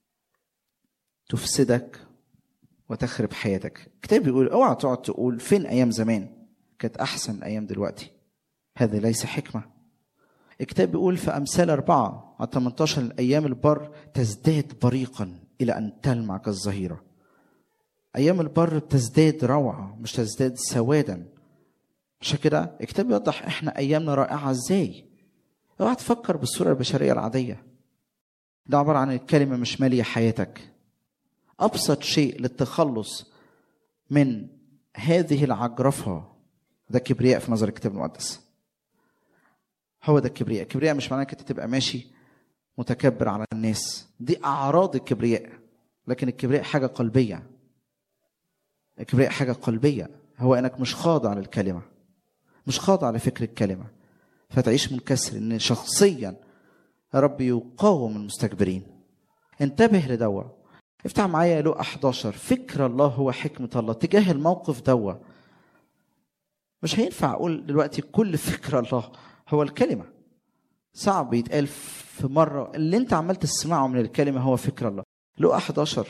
تفسدك وتخرب حياتك الكتاب بيقول اوعى تقعد تقول فين ايام زمان كانت احسن من ايام دلوقتي هذا ليس حكمه الكتاب بيقول في امثال اربعه على 18 الايام البر تزداد بريقا الى ان تلمع كالظهيره ايام البر بتزداد روعه مش تزداد سوادا عشان كده الكتاب بيوضح احنا ايامنا رائعه ازاي اوعى تفكر بالصوره البشريه العاديه ده عباره عن الكلمه مش ماليه حياتك ابسط شيء للتخلص من هذه العجرفه ده كبرياء في نظر الكتاب المقدس هو ده الكبرياء الكبرياء مش معناه انك تبقى ماشي متكبر على الناس دي اعراض الكبرياء لكن الكبرياء حاجه قلبيه الكبرياء حاجه قلبيه هو انك مش خاضع للكلمه مش خاضع لفكر الكلمه فتعيش منكسر ان شخصيا رب يقاوم المستكبرين انتبه لدوا افتح معايا لو 11 فكر الله هو حكمة الله تجاه الموقف دوا مش هينفع اقول دلوقتي كل فكر الله هو الكلمة صعب يتقال في مرة اللي انت عمال تسمعه من الكلمة هو فكر الله لو 11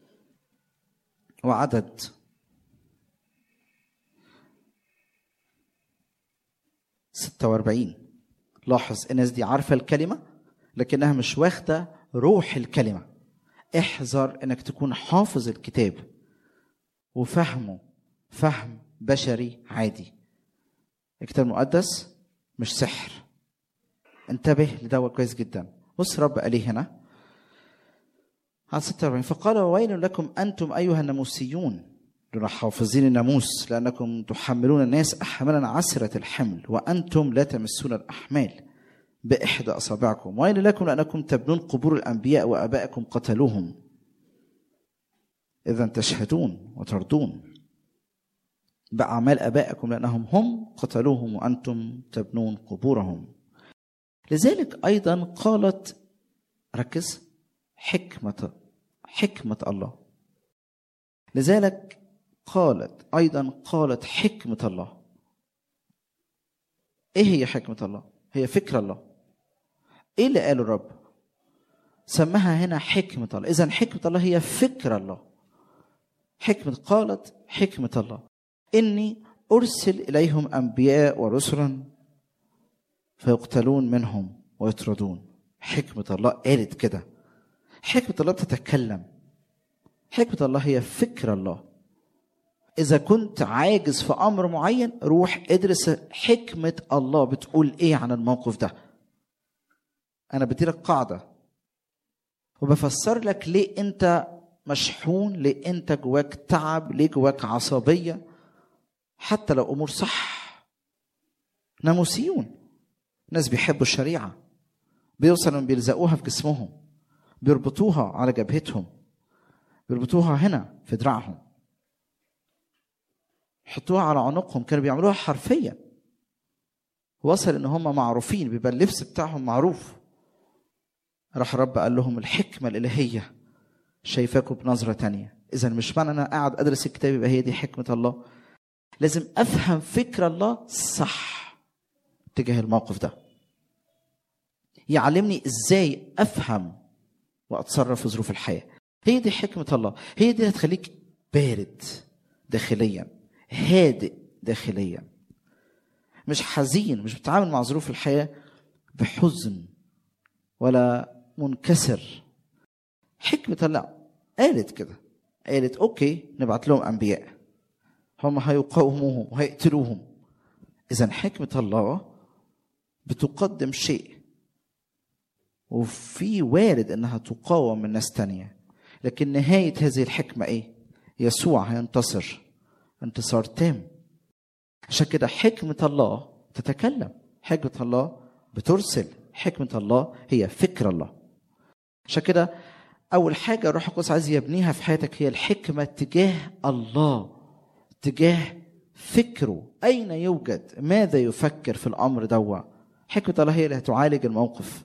وعدد ستة واربعين لاحظ الناس دي عارفة الكلمة لكنها مش واخدة روح الكلمة احذر انك تكون حافظ الكتاب وفهمه فهم بشري عادي الكتاب المقدس مش سحر انتبه لدوا كويس جدا بص رب قال ايه هنا على 46 فقال وويل لكم انتم ايها الناموسيون دون حافظين الناموس لأنكم تحملون الناس أحمالا عسرة الحمل وأنتم لا تمسون الأحمال بإحدى أصابعكم ويل لكم لأنكم تبنون قبور الأنبياء وآبائكم قتلوهم إذا تشهدون وترضون بأعمال آبائكم لأنهم هم قتلوهم وأنتم تبنون قبورهم لذلك أيضا قالت ركز حكمة حكمة الله لذلك قالت أيضا قالت حكمة الله إيه هي حكمة الله؟ هي فكرة الله إيه اللي قاله الرب؟ سماها هنا حكمة الله إذا حكمة الله هي فكرة الله حكمة قالت حكمة الله إني أرسل إليهم أنبياء ورسلا فيقتلون منهم ويطردون حكمة الله قالت كده حكمة الله بتتكلم حكمة الله هي فكر الله إذا كنت عاجز في أمر معين روح ادرس حكمة الله بتقول إيه عن الموقف ده أنا بديلك قاعدة وبفسر لك ليه أنت مشحون ليه أنت جواك تعب ليه جواك عصبية حتى لو أمور صح ناموسيون ناس بيحبوا الشريعة بيوصلوا بيلزقوها في جسمهم بيربطوها على جبهتهم بيربطوها هنا في دراعهم يحطوها على عنقهم كانوا بيعملوها حرفيا وصل ان هم معروفين بيبقى اللبس بتاعهم معروف راح رب قال لهم الحكمة الإلهية شايفاكم بنظرة تانية إذا مش معنى أنا قاعد أدرس الكتاب يبقى هي دي حكمة الله لازم أفهم فكر الله صح تجاه الموقف ده يعلمني إزاي أفهم وأتصرف في ظروف الحياة هي دي حكمة الله هي دي هتخليك بارد داخليا هادئ داخليا مش حزين مش بتتعامل مع ظروف الحياة بحزن ولا منكسر حكمة الله قالت كده قالت اوكي نبعت لهم انبياء هم هيقاوموهم وهيقتلوهم اذا حكمة الله بتقدم شيء وفي وارد انها تقاوم من ناس تانية لكن نهاية هذه الحكمة ايه يسوع هينتصر انتصار تام عشان كده حكمة الله تتكلم حكمة الله بترسل حكمة الله هي فكر الله عشان كده أول حاجة الروح القدس عايز يبنيها في حياتك هي الحكمة تجاه الله تجاه فكره أين يوجد ماذا يفكر في الأمر دوا حكمة الله هي اللي هتعالج الموقف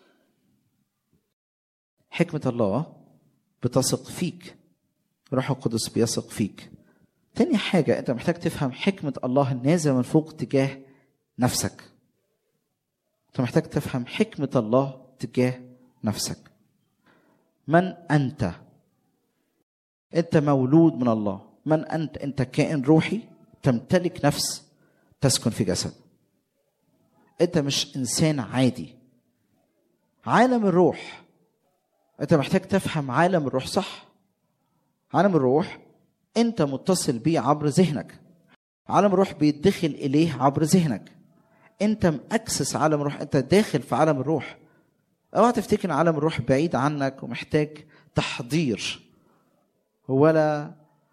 حكمة الله بتثق فيك الروح القدس بيثق فيك تاني حاجة أنت محتاج تفهم حكمة الله النازلة من فوق تجاه نفسك أنت محتاج تفهم حكمة الله تجاه نفسك من أنت أنت مولود من الله من أنت أنت كائن روحي تمتلك نفس تسكن في جسد أنت مش إنسان عادي عالم الروح أنت محتاج تفهم عالم الروح صح عالم الروح أنت متصل بيه عبر ذهنك عالم الروح بيدخل إليه عبر ذهنك أنت مأكسس عالم الروح أنت داخل في عالم الروح اوعى تفتكر ان عالم الروح بعيد عنك ومحتاج تحضير ولا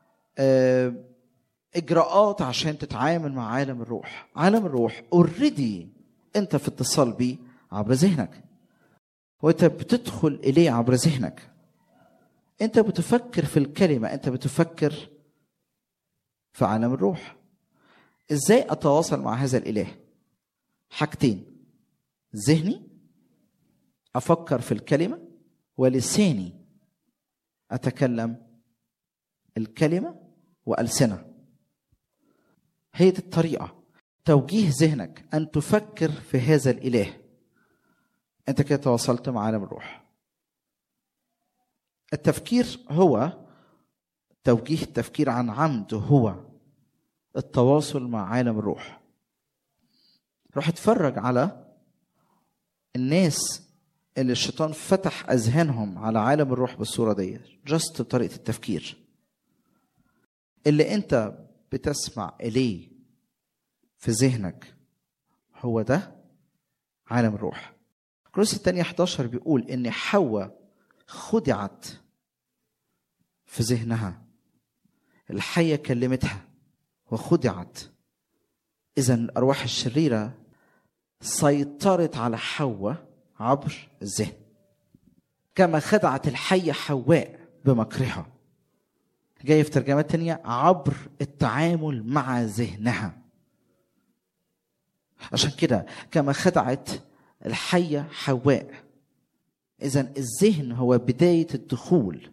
اجراءات عشان تتعامل مع عالم الروح عالم الروح اوريدي انت في اتصال بيه عبر ذهنك وانت بتدخل اليه عبر ذهنك انت بتفكر في الكلمه انت بتفكر في عالم الروح ازاي اتواصل مع هذا الاله حاجتين ذهني افكر في الكلمه ولساني اتكلم الكلمه والسنه هي دي الطريقه توجيه ذهنك ان تفكر في هذا الاله انت كده تواصلت مع عالم الروح التفكير هو توجيه التفكير عن عمد هو التواصل مع عالم الروح روح اتفرج على الناس اللي الشيطان فتح اذهانهم على عالم الروح بالصوره دي جاست بطريقه التفكير اللي انت بتسمع اليه في ذهنك هو ده عالم الروح كروس الثانية 11 بيقول ان حواء خدعت في ذهنها الحية كلمتها وخدعت إذا الأرواح الشريرة سيطرت على حواء عبر الذهن كما خدعت الحية حواء بمكرها جاي في ترجمات تانية عبر التعامل مع ذهنها عشان كده كما خدعت الحية حواء إذا الذهن هو بداية الدخول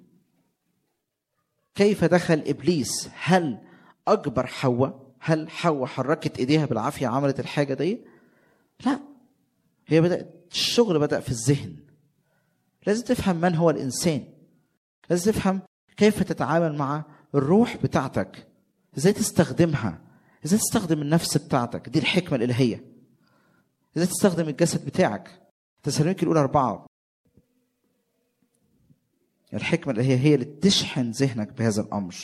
كيف دخل إبليس هل أجبر حواء هل حواء حركت إيديها بالعافية عملت الحاجة دي لا هي بدأت الشغل بدأ في الذهن لازم تفهم من هو الإنسان لازم تفهم كيف تتعامل مع الروح بتاعتك ازاي تستخدمها ازاي تستخدم النفس بتاعتك دي الحكمة الإلهية ازاي تستخدم الجسد بتاعك تسالونيك الأولى أربعة الحكمة الإلهية هي اللي تشحن ذهنك بهذا الأمر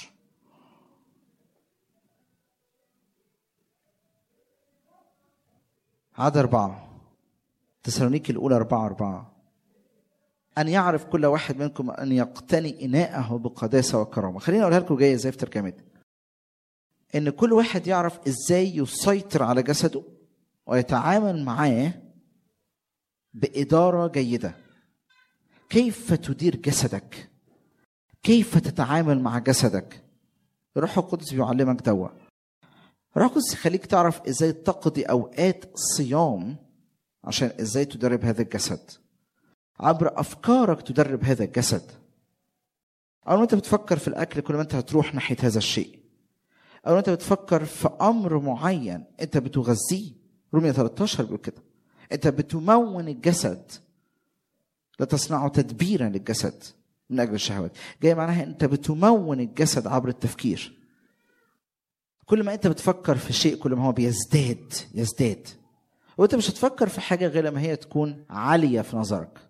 عدد أربعة تسالونيك الأولى أربعة أربعة أن يعرف كل واحد منكم أن يقتني إناءه بقداسة وكرامة خليني أقولها لكم جاية إزاي في ترجمتي إن كل واحد يعرف إزاي يسيطر على جسده ويتعامل معاه بإدارة جيدة كيف تدير جسدك كيف تتعامل مع جسدك الروح القدس بيعلمك دوا الروح القدس يخليك تعرف ازاي تقضي اوقات صيام عشان ازاي تدرب هذا الجسد عبر افكارك تدرب هذا الجسد اول ما انت بتفكر في الاكل كل ما انت هتروح ناحيه هذا الشيء اول ما انت بتفكر في امر معين انت بتغذيه رومية 13 بيقول كده انت بتمون الجسد لتصنعه تدبيرا للجسد من اجل الشهوات جاي معناها انت بتمون الجسد عبر التفكير كل ما انت بتفكر في شيء كل ما هو بيزداد يزداد وانت مش هتفكر في حاجه غير لما هي تكون عاليه في نظرك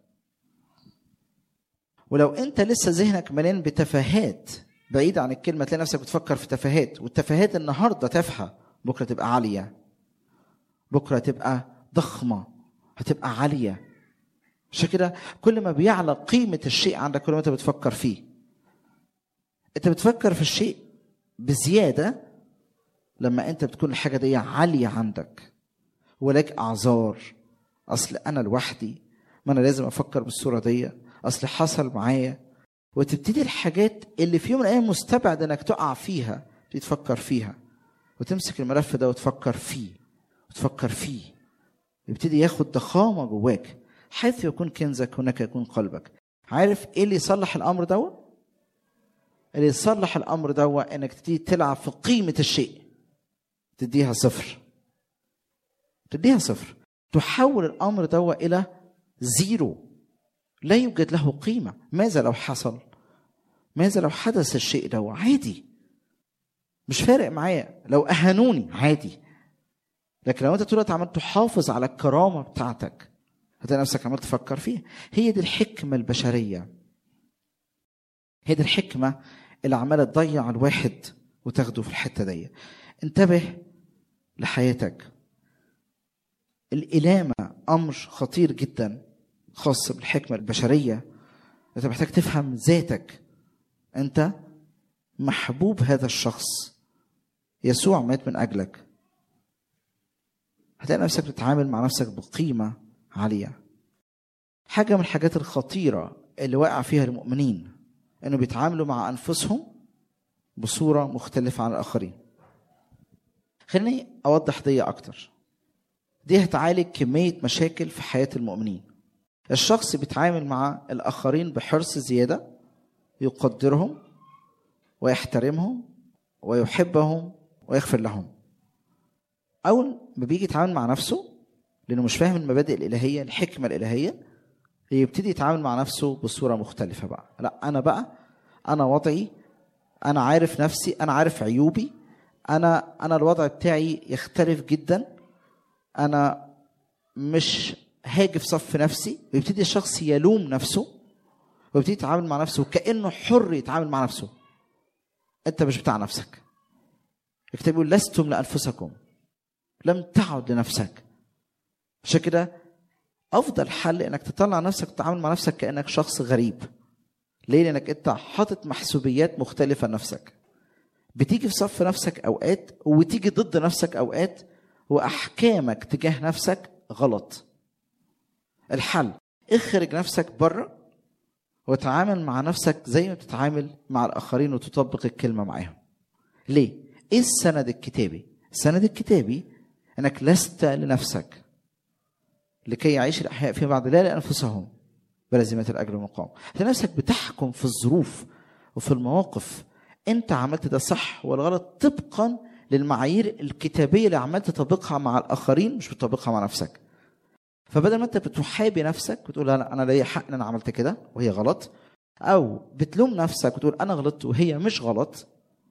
ولو انت لسه ذهنك مليان بتفاهات بعيد عن الكلمه تلاقي نفسك بتفكر في تفاهات والتفاهات النهارده تافهه بكره تبقى عاليه بكره تبقى ضخمه هتبقى عاليه عشان كده كل ما بيعلى قيمه الشيء عندك كل ما انت بتفكر فيه انت بتفكر في الشيء بزياده لما انت بتكون الحاجه دي عاليه عندك ولك اعذار اصل انا لوحدي ما انا لازم افكر بالصوره دي اصل حصل معايا وتبتدي الحاجات اللي في يوم من الايام مستبعد انك تقع فيها تبتدي تفكر فيها وتمسك الملف ده وتفكر فيه وتفكر فيه يبتدي ياخد ضخامه جواك حيث يكون كنزك هناك يكون قلبك عارف ايه اللي يصلح الامر ده اللي يصلح الامر ده انك تبتدي تلعب في قيمه الشيء تديها صفر تديها صفر تحول الامر ده الى زيرو لا يوجد له قيمه ماذا لو حصل ماذا لو حدث الشيء ده عادي مش فارق معايا لو اهانوني عادي لكن لو انت طول الوقت عمال تحافظ على الكرامه بتاعتك هتلاقي نفسك عمال تفكر فيها هي دي الحكمه البشريه هي دي الحكمه اللي عماله تضيع الواحد وتاخده في الحته دي انتبه لحياتك الإلامة أمر خطير جدا خاص بالحكمة البشرية أنت محتاج تفهم ذاتك أنت محبوب هذا الشخص يسوع مات من أجلك هتلاقي نفسك بتتعامل مع نفسك بقيمة عالية حاجة من الحاجات الخطيرة اللي واقع فيها المؤمنين إنه بيتعاملوا مع أنفسهم بصورة مختلفة عن الآخرين خليني أوضح دي أكتر دي هتعالج كمية مشاكل في حياة المؤمنين الشخص بيتعامل مع الآخرين بحرص زيادة يقدرهم ويحترمهم ويحبهم ويغفر لهم أول ما بيجي يتعامل مع نفسه لأنه مش فاهم المبادئ الإلهية الحكمة الإلهية يبتدي يتعامل مع نفسه بصورة مختلفة بقى لا أنا بقى أنا وضعي أنا عارف نفسي أنا عارف عيوبي أنا أنا الوضع بتاعي يختلف جدا انا مش هاجي في صف نفسي ويبتدي الشخص يلوم نفسه ويبتدي يتعامل مع نفسه كانه حر يتعامل مع نفسه انت مش بتاع نفسك الكتاب يقول لستم لانفسكم لم تعد لنفسك عشان كده افضل حل انك تطلع نفسك تتعامل مع نفسك كانك شخص غريب ليه لانك انت حاطط محسوبيات مختلفه لنفسك بتيجي في صف نفسك اوقات وتيجي ضد نفسك اوقات واحكامك تجاه نفسك غلط الحل اخرج نفسك بره وتعامل مع نفسك زي ما بتتعامل مع الاخرين وتطبق الكلمه معاهم ليه ايه السند الكتابي السند الكتابي انك لست لنفسك لكي يعيش الاحياء فيما بعد لا لانفسهم بلازمه الاجر والمقام نفسك بتحكم في الظروف وفي المواقف انت عملت ده صح ولا غلط طبقا للمعايير الكتابيه اللي عمال تطبقها مع الاخرين مش بتطبقها مع نفسك فبدل ما انت بتحابي نفسك وتقول لا لا انا ليا حق ان انا عملت كده وهي غلط او بتلوم نفسك وتقول انا غلطت وهي مش غلط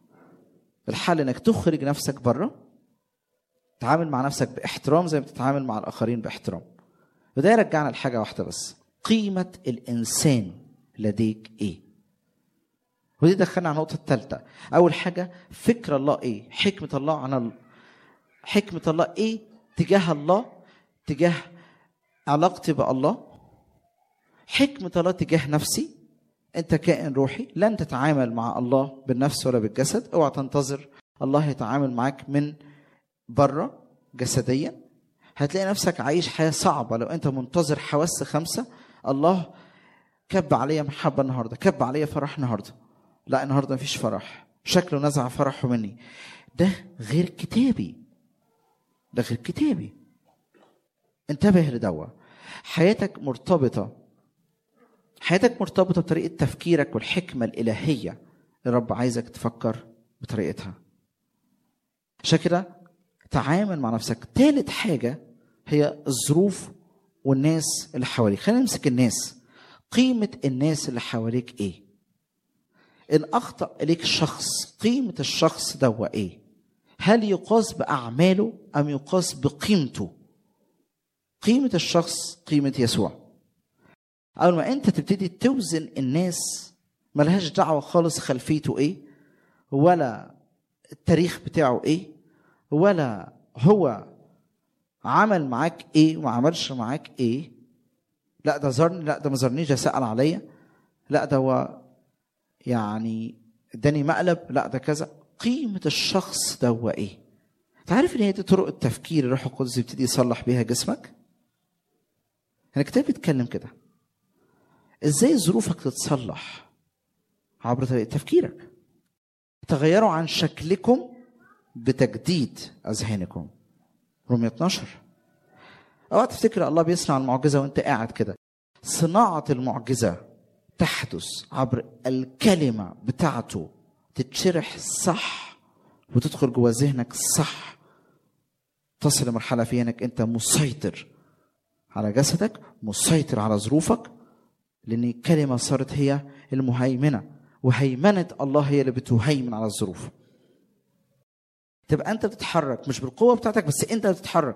الحل انك تخرج نفسك بره تعامل مع نفسك باحترام زي ما بتتعامل مع الاخرين باحترام وده يرجعنا لحاجه واحده بس قيمه الانسان لديك ايه ودي دخلنا على النقطه الثالثه اول حاجه فكر الله ايه حكمه الله عن ال... حكمه الله ايه تجاه الله تجاه علاقتي بالله حكمه الله تجاه نفسي انت كائن روحي لن تتعامل مع الله بالنفس ولا بالجسد اوعى تنتظر الله يتعامل معاك من بره جسديا هتلاقي نفسك عايش حياه صعبه لو انت منتظر حواس خمسه الله كب عليا محبه النهارده كب عليا فرح النهارده لا النهارده مفيش فرح شكله نزع فرحه مني ده غير كتابي ده غير كتابي انتبه لدوا حياتك مرتبطه حياتك مرتبطه بطريقه تفكيرك والحكمه الالهيه اللي رب عايزك تفكر بطريقتها عشان كده تعامل مع نفسك تالت حاجه هي الظروف والناس اللي حواليك خلينا نمسك الناس قيمه الناس اللي حواليك ايه ان اخطا اليك شخص قيمه الشخص ده هو ايه هل يقاس باعماله ام يقاس بقيمته قيمه الشخص قيمه يسوع اول ما انت تبتدي توزن الناس ملهاش دعوه خالص خلفيته ايه ولا التاريخ بتاعه ايه ولا هو عمل معاك ايه وما عملش معاك ايه لا ده زارني لا ده ما زارنيش ده سأل عليا لا ده هو يعني اداني مقلب لا ده كذا قيمة الشخص ده هو ايه تعرف ان هي دي طرق التفكير الروح القدس يبتدي يصلح بيها جسمك انا الكتاب بيتكلم كده ازاي ظروفك تتصلح عبر طريقة تفكيرك تغيروا عن شكلكم بتجديد اذهانكم رومية 12 اوعى تفتكر الله بيصنع المعجزه وانت قاعد كده صناعه المعجزه تحدث عبر الكلمه بتاعته تتشرح صح وتدخل جوه ذهنك صح تصل لمرحله فيها انك انت مسيطر على جسدك مسيطر على ظروفك لان الكلمه صارت هي المهيمنه وهيمنه الله هي اللي بتهيمن على الظروف تبقى انت بتتحرك مش بالقوه بتاعتك بس انت بتتحرك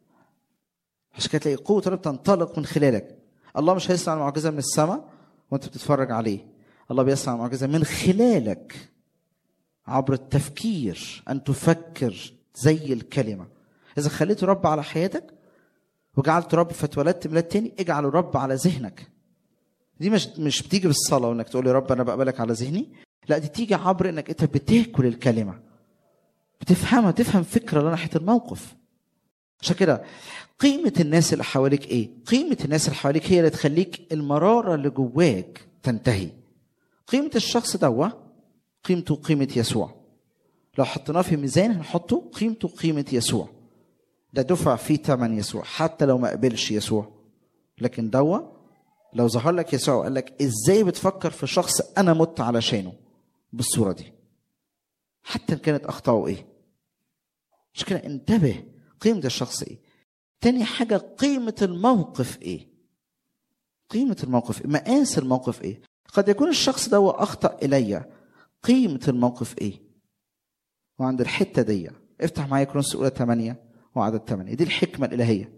عشان كده تلاقي قوه رب تنطلق من خلالك الله مش هيصنع المعجزه من السماء وانت بتتفرج عليه الله بيصنع المعجزه من خلالك عبر التفكير ان تفكر زي الكلمه اذا خليت رب على حياتك وجعلت رب فاتولدت ميلاد تاني اجعل رب على ذهنك دي مش مش بتيجي بالصلاه وانك تقول يا رب انا بقبلك على ذهني لا دي تيجي عبر انك انت بتاكل الكلمه بتفهمها تفهم فكره ناحيه الموقف عشان كده قيمة الناس اللي حواليك ايه؟ قيمة الناس اللي حواليك هي اللي تخليك المرارة اللي جواك تنتهي. قيمة الشخص دوا قيمته قيمة يسوع. لو حطيناه في ميزان هنحطه قيمته قيمة يسوع. ده دفع فيه ثمن يسوع حتى لو ما قبلش يسوع. لكن دوا لو ظهر لك يسوع وقال لك ازاي بتفكر في شخص انا مت علشانه بالصورة دي. حتى ان كانت اخطائه ايه؟ عشان كده انتبه قيمة الشخص ايه؟ تاني حاجة قيمة الموقف ايه؟ قيمة الموقف إيه؟ مقاس الموقف ايه؟ قد يكون الشخص ده أخطأ إلي قيمة الموقف ايه؟ وعند الحتة دي افتح معايا كرونس الأولى 8 وعدد 8 دي الحكمة الإلهية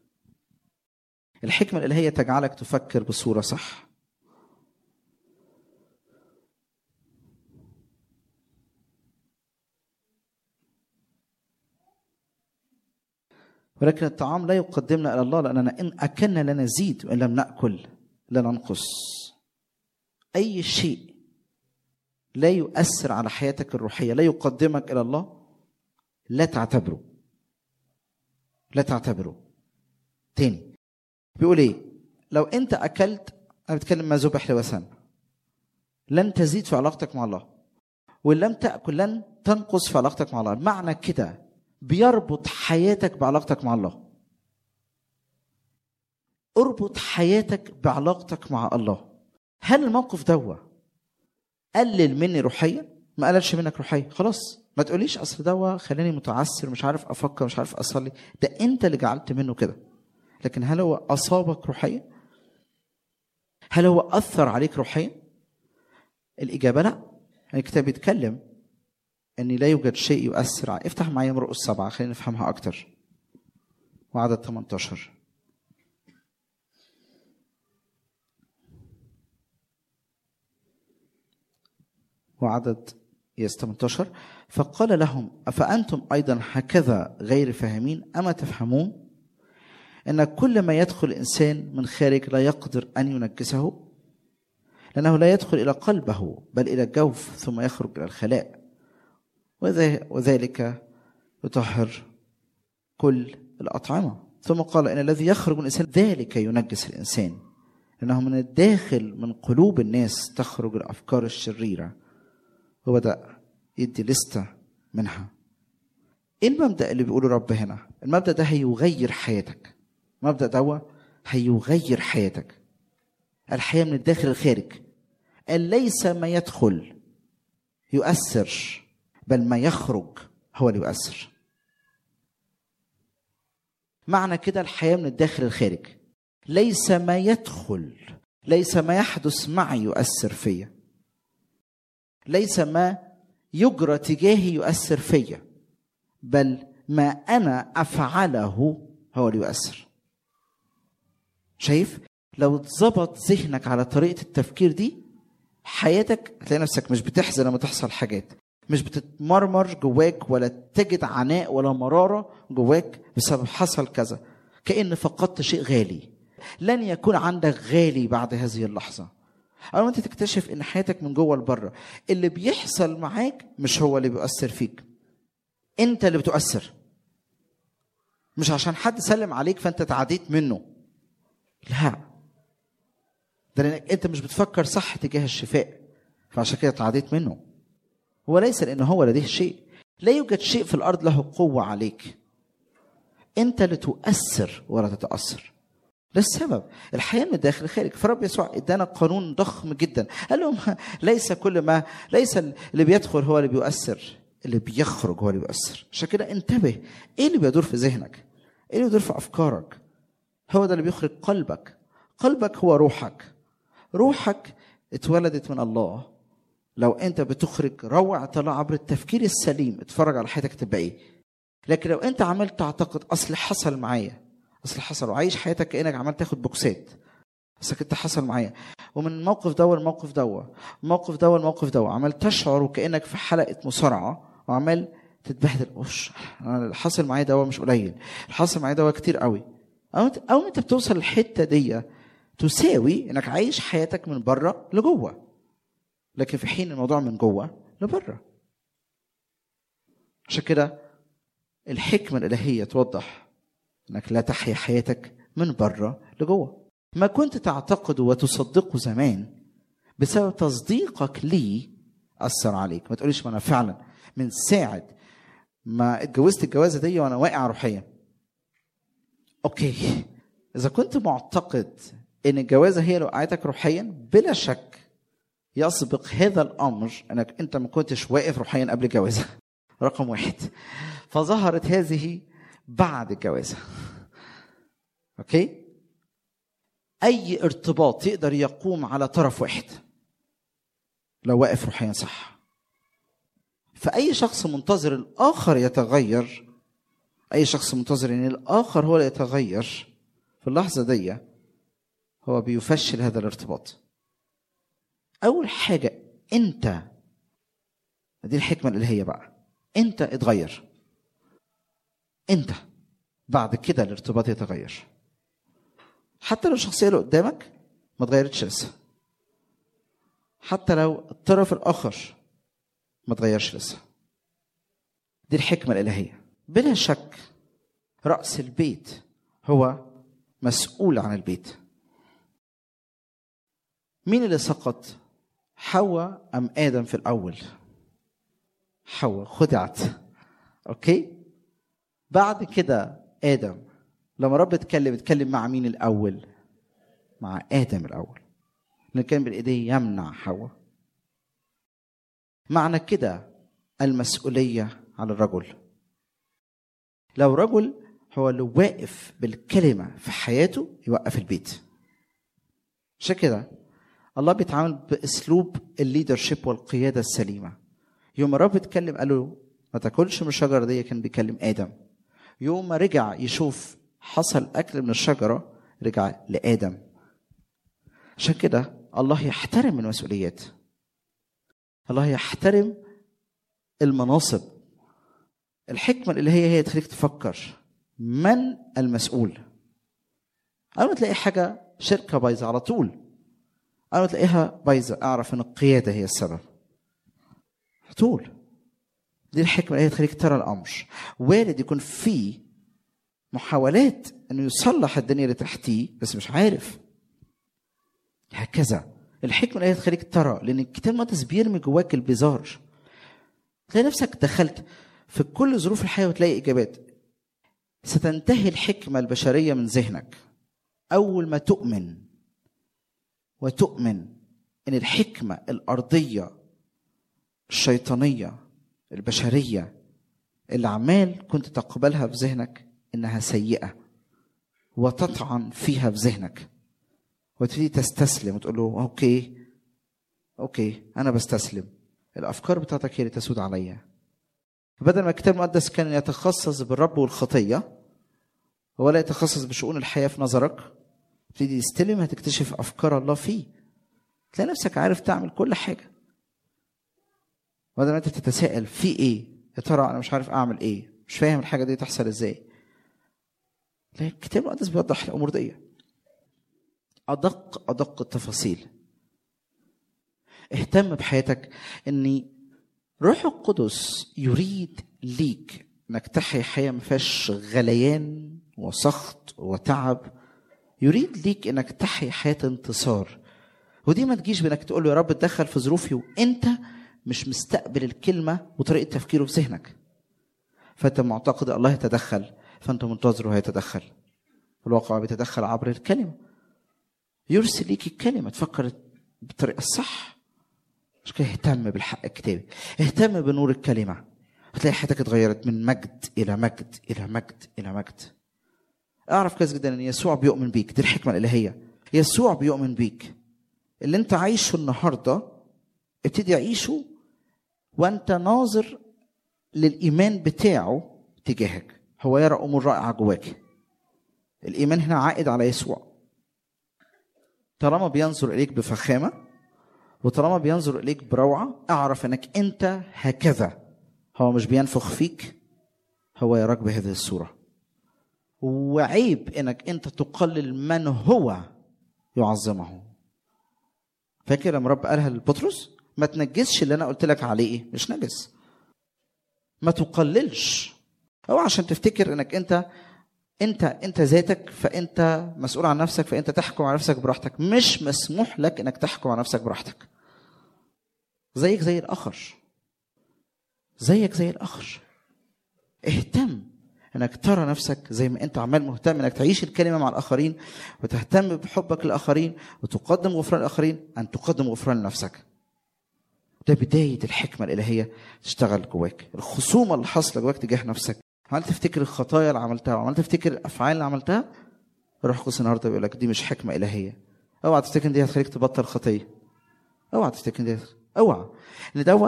الحكمة الإلهية تجعلك تفكر بصورة صح ولكن الطعام لا يقدمنا الى الله لاننا ان اكلنا لا نزيد وان لم ناكل لا ننقص اي شيء لا يؤثر على حياتك الروحيه لا يقدمك الى الله لا تعتبره لا تعتبره تاني بيقول ايه لو انت اكلت انا بتكلم ما ذبح لوثن لن تزيد في علاقتك مع الله وان لم تاكل لن تنقص في علاقتك مع الله معنى كده بيربط حياتك بعلاقتك مع الله اربط حياتك بعلاقتك مع الله هل الموقف دوا قلل مني روحيا ما قللش منك روحيا خلاص ما تقوليش اصل دوا خلاني متعسر مش عارف افكر مش عارف اصلي ده انت اللي جعلت منه كده لكن هل هو اصابك روحيا هل هو اثر عليك روحيا الاجابه لا الكتاب بيتكلم ان لا يوجد شيء يؤثر على افتح معايا مرقس سبعه خلينا نفهمها اكتر وعدد 18 وعدد يس 18 فقال لهم أفأنتم أيضا هكذا غير فاهمين أما تفهمون أن كل ما يدخل الإنسان من خارج لا يقدر أن ينجسه لأنه لا يدخل إلى قلبه بل إلى الجوف ثم يخرج إلى الخلاء وذلك يطهر كل الأطعمة ثم قال إن الذي يخرج من الإنسان ذلك ينجس الإنسان لأنه من الداخل من قلوب الناس تخرج الأفكار الشريرة وبدأ يدي لستة منها ايه المبدأ اللي بيقوله رب هنا المبدأ ده هيغير حياتك المبدأ ده هيغير حياتك الحياة من الداخل الخارج قال ليس ما يدخل يؤثر بل ما يخرج هو اللي يؤثر معنى كده الحياة من الداخل الخارج ليس ما يدخل ليس ما يحدث معي يؤثر فيا ليس ما يجرى تجاهي يؤثر فيا بل ما انا افعله هو اللي يؤثر شايف لو اتظبط ذهنك على طريقه التفكير دي حياتك هتلاقي نفسك مش بتحزن لما تحصل حاجات مش بتتمرمر جواك ولا تجد عناء ولا مراره جواك بسبب حصل كذا كأن فقدت شيء غالي لن يكون عندك غالي بعد هذه اللحظه أول ما أنت تكتشف إن حياتك من جوه لبره اللي بيحصل معاك مش هو اللي بيؤثر فيك أنت اللي بتؤثر مش عشان حد سلم عليك فأنت تعديت منه لا ده لأنك أنت مش بتفكر صح تجاه الشفاء فعشان كده تعديت منه هو ليس لأن هو لديه شيء لا يوجد شيء في الأرض له قوة عليك أنت اللي تؤثر ولا تتأثر ده السبب الحياه من الداخل الخارج فرب يسوع ادانا قانون ضخم جدا قال لهم ليس كل ما ليس اللي بيدخل هو اللي بيؤثر اللي بيخرج هو اللي بيؤثر عشان كده انتبه ايه اللي بيدور في ذهنك ايه اللي بيدور في افكارك هو ده اللي بيخرج قلبك قلبك هو روحك روحك اتولدت من الله لو انت بتخرج روع طلع عبر التفكير السليم اتفرج على حياتك تبقى ايه لكن لو انت عمال تعتقد اصل حصل معايا اصل حصل وعايش حياتك كانك عمال تاخد بوكسات اصل انت حصل معايا ومن الموقف ده الموقف ده الموقف ده الموقف ده عمال تشعر وكانك في حلقه مصارعه وعمال تتبهدل اوش انا اللي حاصل معايا ده مش قليل اللي حاصل معايا ده كتير قوي او انت او انت بتوصل الحته دي تساوي انك عايش حياتك من بره لجوه لكن في حين الموضوع من جوه لبره عشان كده الحكمه الالهيه توضح انك لا تحيا حياتك من بره لجوه ما كنت تعتقده وتصدقه زمان بسبب تصديقك ليه اثر عليك ما تقوليش ما انا فعلا من ساعه ما اتجوزت الجوازه دي وانا واقع روحيا اوكي اذا كنت معتقد ان الجوازه هي اللي وقعتك روحيا بلا شك يسبق هذا الامر انك انت ما كنتش واقف روحيا قبل الجوازه رقم واحد فظهرت هذه بعد الجوازة اوكي اي ارتباط يقدر يقوم على طرف واحد لو واقف روحيا صح فاي شخص منتظر الاخر يتغير اي شخص منتظر ان الاخر هو اللي يتغير في اللحظه دي هو بيفشل هذا الارتباط اول حاجه انت دي الحكمه اللي هي بقى انت اتغير انت بعد كده الارتباط يتغير حتى لو الشخصيه اللي قدامك ما اتغيرتش لسه حتى لو الطرف الاخر ما تغيرش لسه دي الحكمة الإلهية بلا شك رأس البيت هو مسؤول عن البيت مين اللي سقط حواء أم آدم في الأول حواء خدعت أوكي بعد كده آدم لما رب اتكلم اتكلم مع مين الأول مع آدم الأول اللي كان بالإيديه يمنع حواء معنى كده المسؤولية على الرجل لو رجل هو اللي واقف بالكلمة في حياته يوقف البيت عشان كده الله بيتعامل باسلوب الليدرشيب والقياده السليمه يوم الرب اتكلم قال له ما تاكلش من الشجره دي كان بيكلم ادم يوم ما رجع يشوف حصل اكل من الشجره رجع لادم عشان كده الله يحترم المسؤوليات الله يحترم المناصب الحكمه اللي هي هي تخليك تفكر من المسؤول اول ما تلاقي حاجه شركه بايظه على طول اول ما تلاقيها بايظه اعرف ان القياده هي السبب طول دي الحكمه اللي هي تخليك ترى الامر وارد يكون في محاولات انه يصلح الدنيا اللي تحتيه بس مش عارف هكذا الحكمه اللي هي تخليك ترى لان الكتاب المقدس بيرمي جواك البزار تلاقي نفسك دخلت في كل ظروف الحياه وتلاقي اجابات ستنتهي الحكمه البشريه من ذهنك اول ما تؤمن وتؤمن ان الحكمه الارضيه الشيطانيه البشريه اللي عمال كنت تقبلها في ذهنك انها سيئه وتطعن فيها في ذهنك وتبتدي تستسلم وتقول له اوكي اوكي انا بستسلم الافكار بتاعتك هي اللي تسود عليا بدل ما الكتاب المقدس كان يتخصص بالرب والخطيه ولا يتخصص بشؤون الحياه في نظرك تبتدي تستلم هتكتشف افكار الله فيه تلاقي نفسك عارف تعمل كل حاجه بدل ما انت تتساءل في ايه يا ترى انا مش عارف اعمل ايه مش فاهم الحاجه دي تحصل ازاي لا الكتاب المقدس بيوضح الامور دي ادق ادق التفاصيل اهتم بحياتك ان روح القدس يريد ليك انك تحيا حياه ما فيهاش غليان وسخط وتعب يريد ليك انك تحيا حياه انتصار ودي ما تجيش بانك تقول له يا رب اتدخل في ظروفي وانت مش مستقبل الكلمه وطريقه تفكيره في ذهنك فانت معتقد الله يتدخل فانت منتظره هيتدخل في الواقع بيتدخل عبر الكلمه يرسل ليك الكلمه تفكر بالطريقه الصح مش كده اهتم بالحق الكتابي اهتم بنور الكلمه هتلاقي حياتك اتغيرت من مجد الى مجد الى مجد الى مجد اعرف كويس جدا ان يسوع بيؤمن بيك دي الحكمه الالهيه يسوع بيؤمن بيك اللي انت عايشه النهارده ابتدي عيشه وانت ناظر للايمان بتاعه تجاهك هو يرى امور رائعه جواك الايمان هنا عائد على يسوع طالما بينظر اليك بفخامه وطالما بينظر اليك بروعه اعرف انك انت هكذا هو مش بينفخ فيك هو يراك بهذه الصوره وعيب انك انت تقلل من هو يعظمه فاكر لما رب قالها لبطرس ما تنجسش اللي انا قلت لك عليه ايه مش نجس ما تقللش او عشان تفتكر انك انت انت انت ذاتك فانت مسؤول عن نفسك فانت تحكم على نفسك براحتك مش مسموح لك انك تحكم على نفسك براحتك زيك زي الاخر زيك زي الاخر اهتم انك ترى نفسك زي ما انت عمال مهتم انك تعيش الكلمه مع الاخرين وتهتم بحبك للاخرين وتقدم غفران للاخرين ان تقدم غفران لنفسك ده بدايه الحكمه الالهيه تشتغل جواك الخصومه اللي حاصله جواك تجاه نفسك عمال تفتكر الخطايا اللي عملتها وعمال تفتكر الافعال اللي عملتها روح القدس النهارده بيقول لك دي مش حكمه الهيه اوعى تفتكر ان دي هتخليك تبطل خطيه اوعى تفتكر ان دي اوعى ان دوا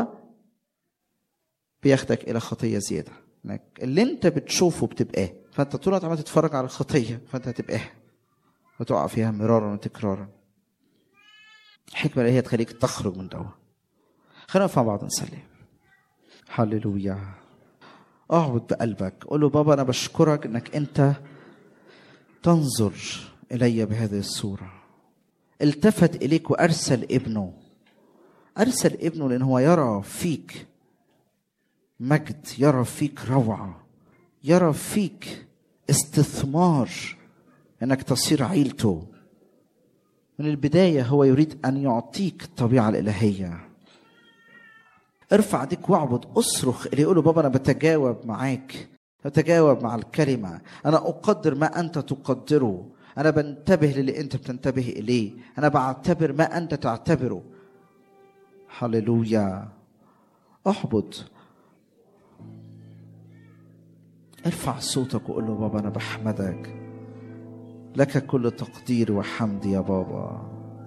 بياخدك الى خطيه زياده انك اللي انت بتشوفه بتبقاه فانت طول الوقت عمال تتفرج على الخطيه فانت هتبقاها وتقع فيها مرارا وتكرارا الحكمه اللي هي تخليك تخرج من دوا خلينا نقف مع بعض نصلي هللويا اعبد بقلبك قول له بابا انا بشكرك انك انت تنظر الي بهذه الصوره التفت اليك وارسل ابنه ارسل ابنه لان هو يرى فيك مجد يرى فيك روعة يرى فيك استثمار انك تصير عيلته من البداية هو يريد أن يعطيك الطبيعة الإلهية ارفع ايديك واعبد اصرخ اللي يقوله بابا أنا بتجاوب معاك بتجاوب مع الكلمة أنا أقدر ما أنت تقدره أنا بنتبه للي أنت بتنتبه إليه أنا بعتبر ما أنت تعتبره هللويا احبط ارفع صوتك وقول له بابا أنا بحمدك لك كل تقدير وحمد يا بابا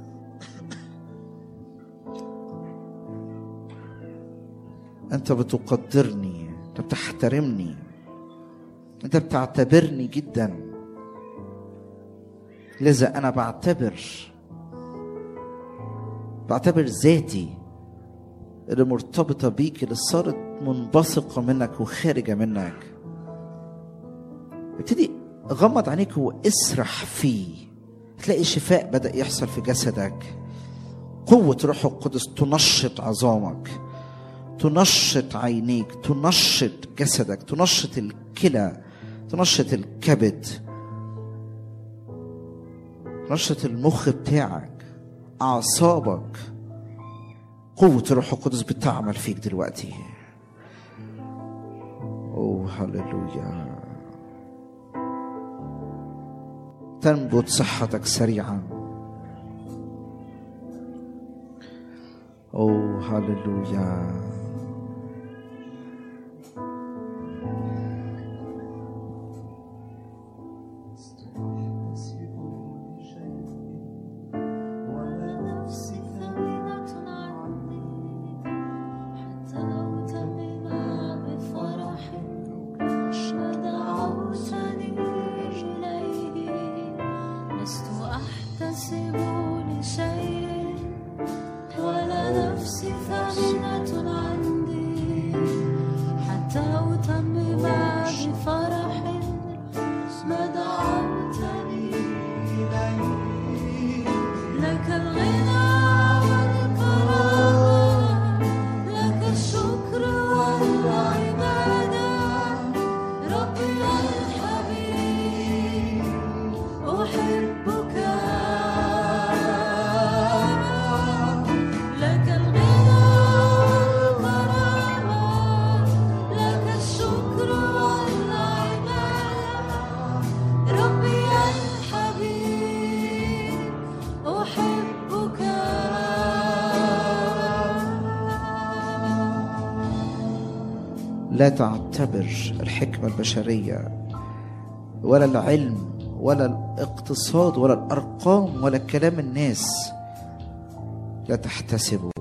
انت بتقدرني انت بتحترمني انت بتعتبرني جدا لذا انا بعتبر بعتبر ذاتي اللي مرتبطه بيك اللي صارت منبثقه منك وخارجه منك ابتدي غمض عينيك واسرح فيه تلاقي شفاء بدا يحصل في جسدك قوه روح القدس تنشط عظامك تنشط عينيك تنشط جسدك تنشط الكلى تنشط الكبد تنشط المخ بتاعك اعصابك قوه الروح القدس بتعمل فيك دلوقتي اوه هللويا تنبت صحتك سريعا اوه هللويا لست أحتسب لشيء ولا نفسي ثمينة عندي حتى أتمم بفرح ما دعوتني لك الغنى والكرامة لك الشكر والعبادة ربي الحبيب أحبك لك الغنى والكرامة لك الشكر والعبادة ربي الحبيب أحبك لا تعتبر الحكمة البشرية ولا العلم ولا الاقتصاد ولا الأرقام ولا كلام الناس لا تحتسبه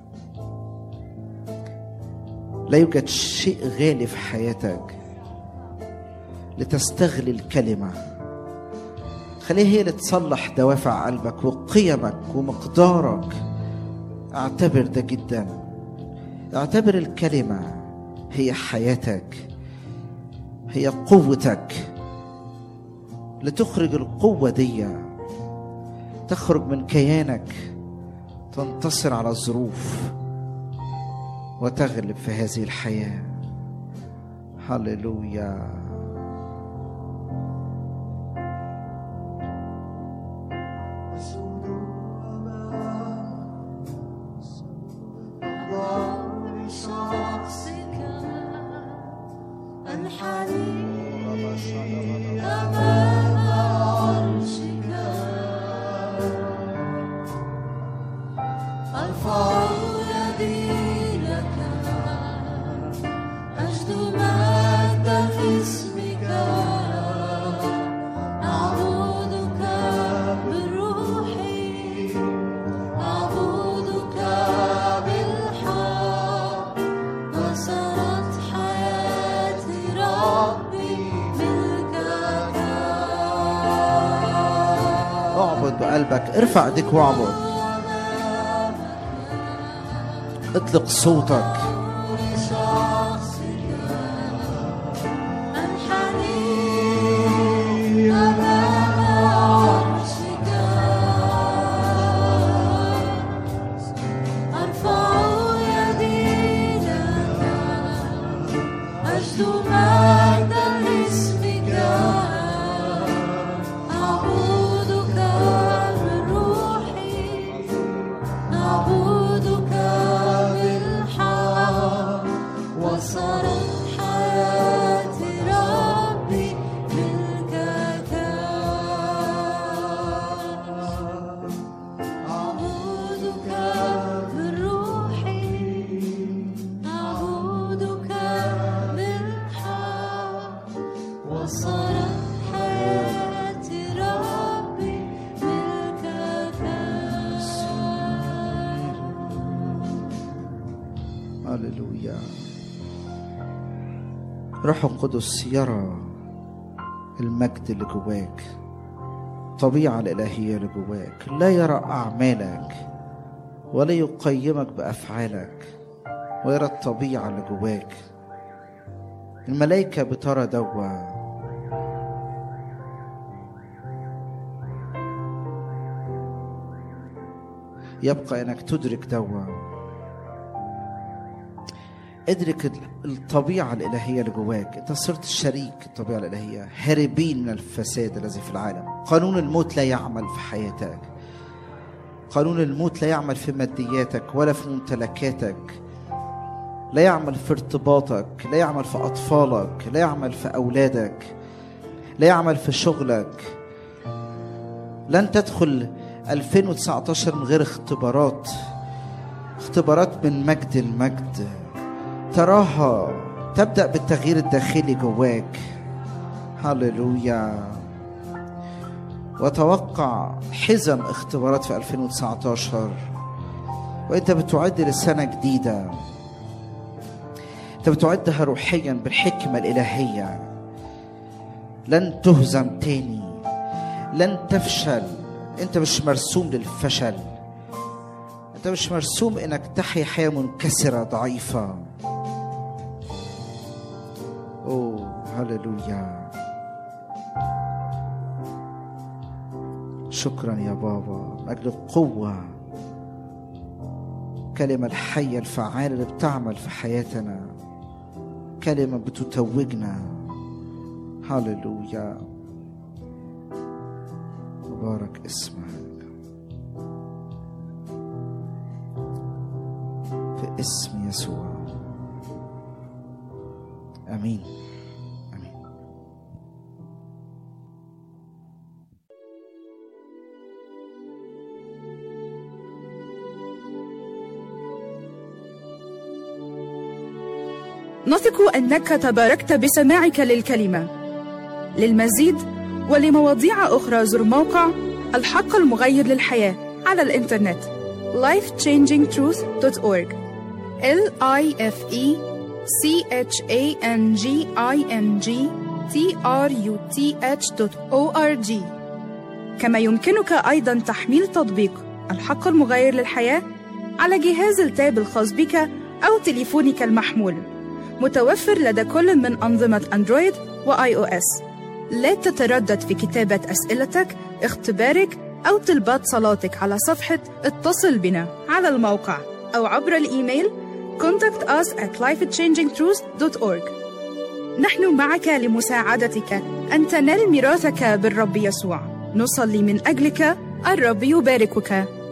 لا يوجد شيء غالي في حياتك لتستغلي الكلمة خليها هي اللي تصلح دوافع قلبك وقيمك ومقدارك اعتبر ده جدا اعتبر الكلمة هي حياتك هي قوتك لتخرج القوة دي تخرج من كيانك تنتصر على الظروف وتغلب في هذه الحياة هللويا شخصك الحنين أمام عرشك أرفع يدي لك أجد مجد اسمك أعبدك بالروح أعبدك بالحق وصارت حياتي ربي ملكك اعبد بقلبك ارفع ايديك واعبد اطلق صوتك شخصك الحنين أمام عرشك أرفع يدي لك هللويا روح القدس يرى المجد اللي جواك الطبيعة الإلهية اللي جواك لا يرى أعمالك ولا يقيمك بأفعالك ويرى الطبيعة اللي جواك الملائكة بترى دوا يبقى انك تدرك دوا ادرك الطبيعة الإلهية اللي جواك انت صرت شريك الطبيعة الإلهية هاربين من الفساد الذي في العالم قانون الموت لا يعمل في حياتك قانون الموت لا يعمل في مادياتك ولا في ممتلكاتك لا يعمل في ارتباطك لا يعمل في أطفالك لا يعمل في أولادك لا يعمل في شغلك لن تدخل 2019 من غير اختبارات اختبارات من مجد المجد تراها تبدأ بالتغيير الداخلي جواك هللويا وتوقع حزم اختبارات في 2019 وانت بتعد لسنة جديدة انت بتعدها روحيا بالحكمة الإلهية لن تهزم تاني لن تفشل انت مش مرسوم للفشل انت مش مرسوم انك تحيا حياة منكسرة ضعيفة اوه هللويا شكرا يا بابا من اجل القوة كلمة الحية الفعالة اللي بتعمل في حياتنا كلمة بتتوجنا هللويا مبارك اسمك في اسم يسوع امين امين نثق انك تباركت بسماعك للكلمه للمزيد ولمواضيع اخرى زر موقع الحق المغير للحياه على الانترنت lifechangingtruth.org l i f e c h a n g i n g t r u t h.org كما يمكنك ايضا تحميل تطبيق الحق المغير للحياه على جهاز التاب الخاص بك او تليفونك المحمول متوفر لدى كل من أنظمة أندرويد وآي أو إس. لا تتردد في كتابة أسئلتك، اختبارك أو طلبات صلاتك على صفحة اتصل بنا على الموقع أو عبر الإيميل contact us at lifechangingtruth.org نحن معك لمساعدتك أن تنال ميراثك بالرب يسوع نصلي من أجلك الرب يباركك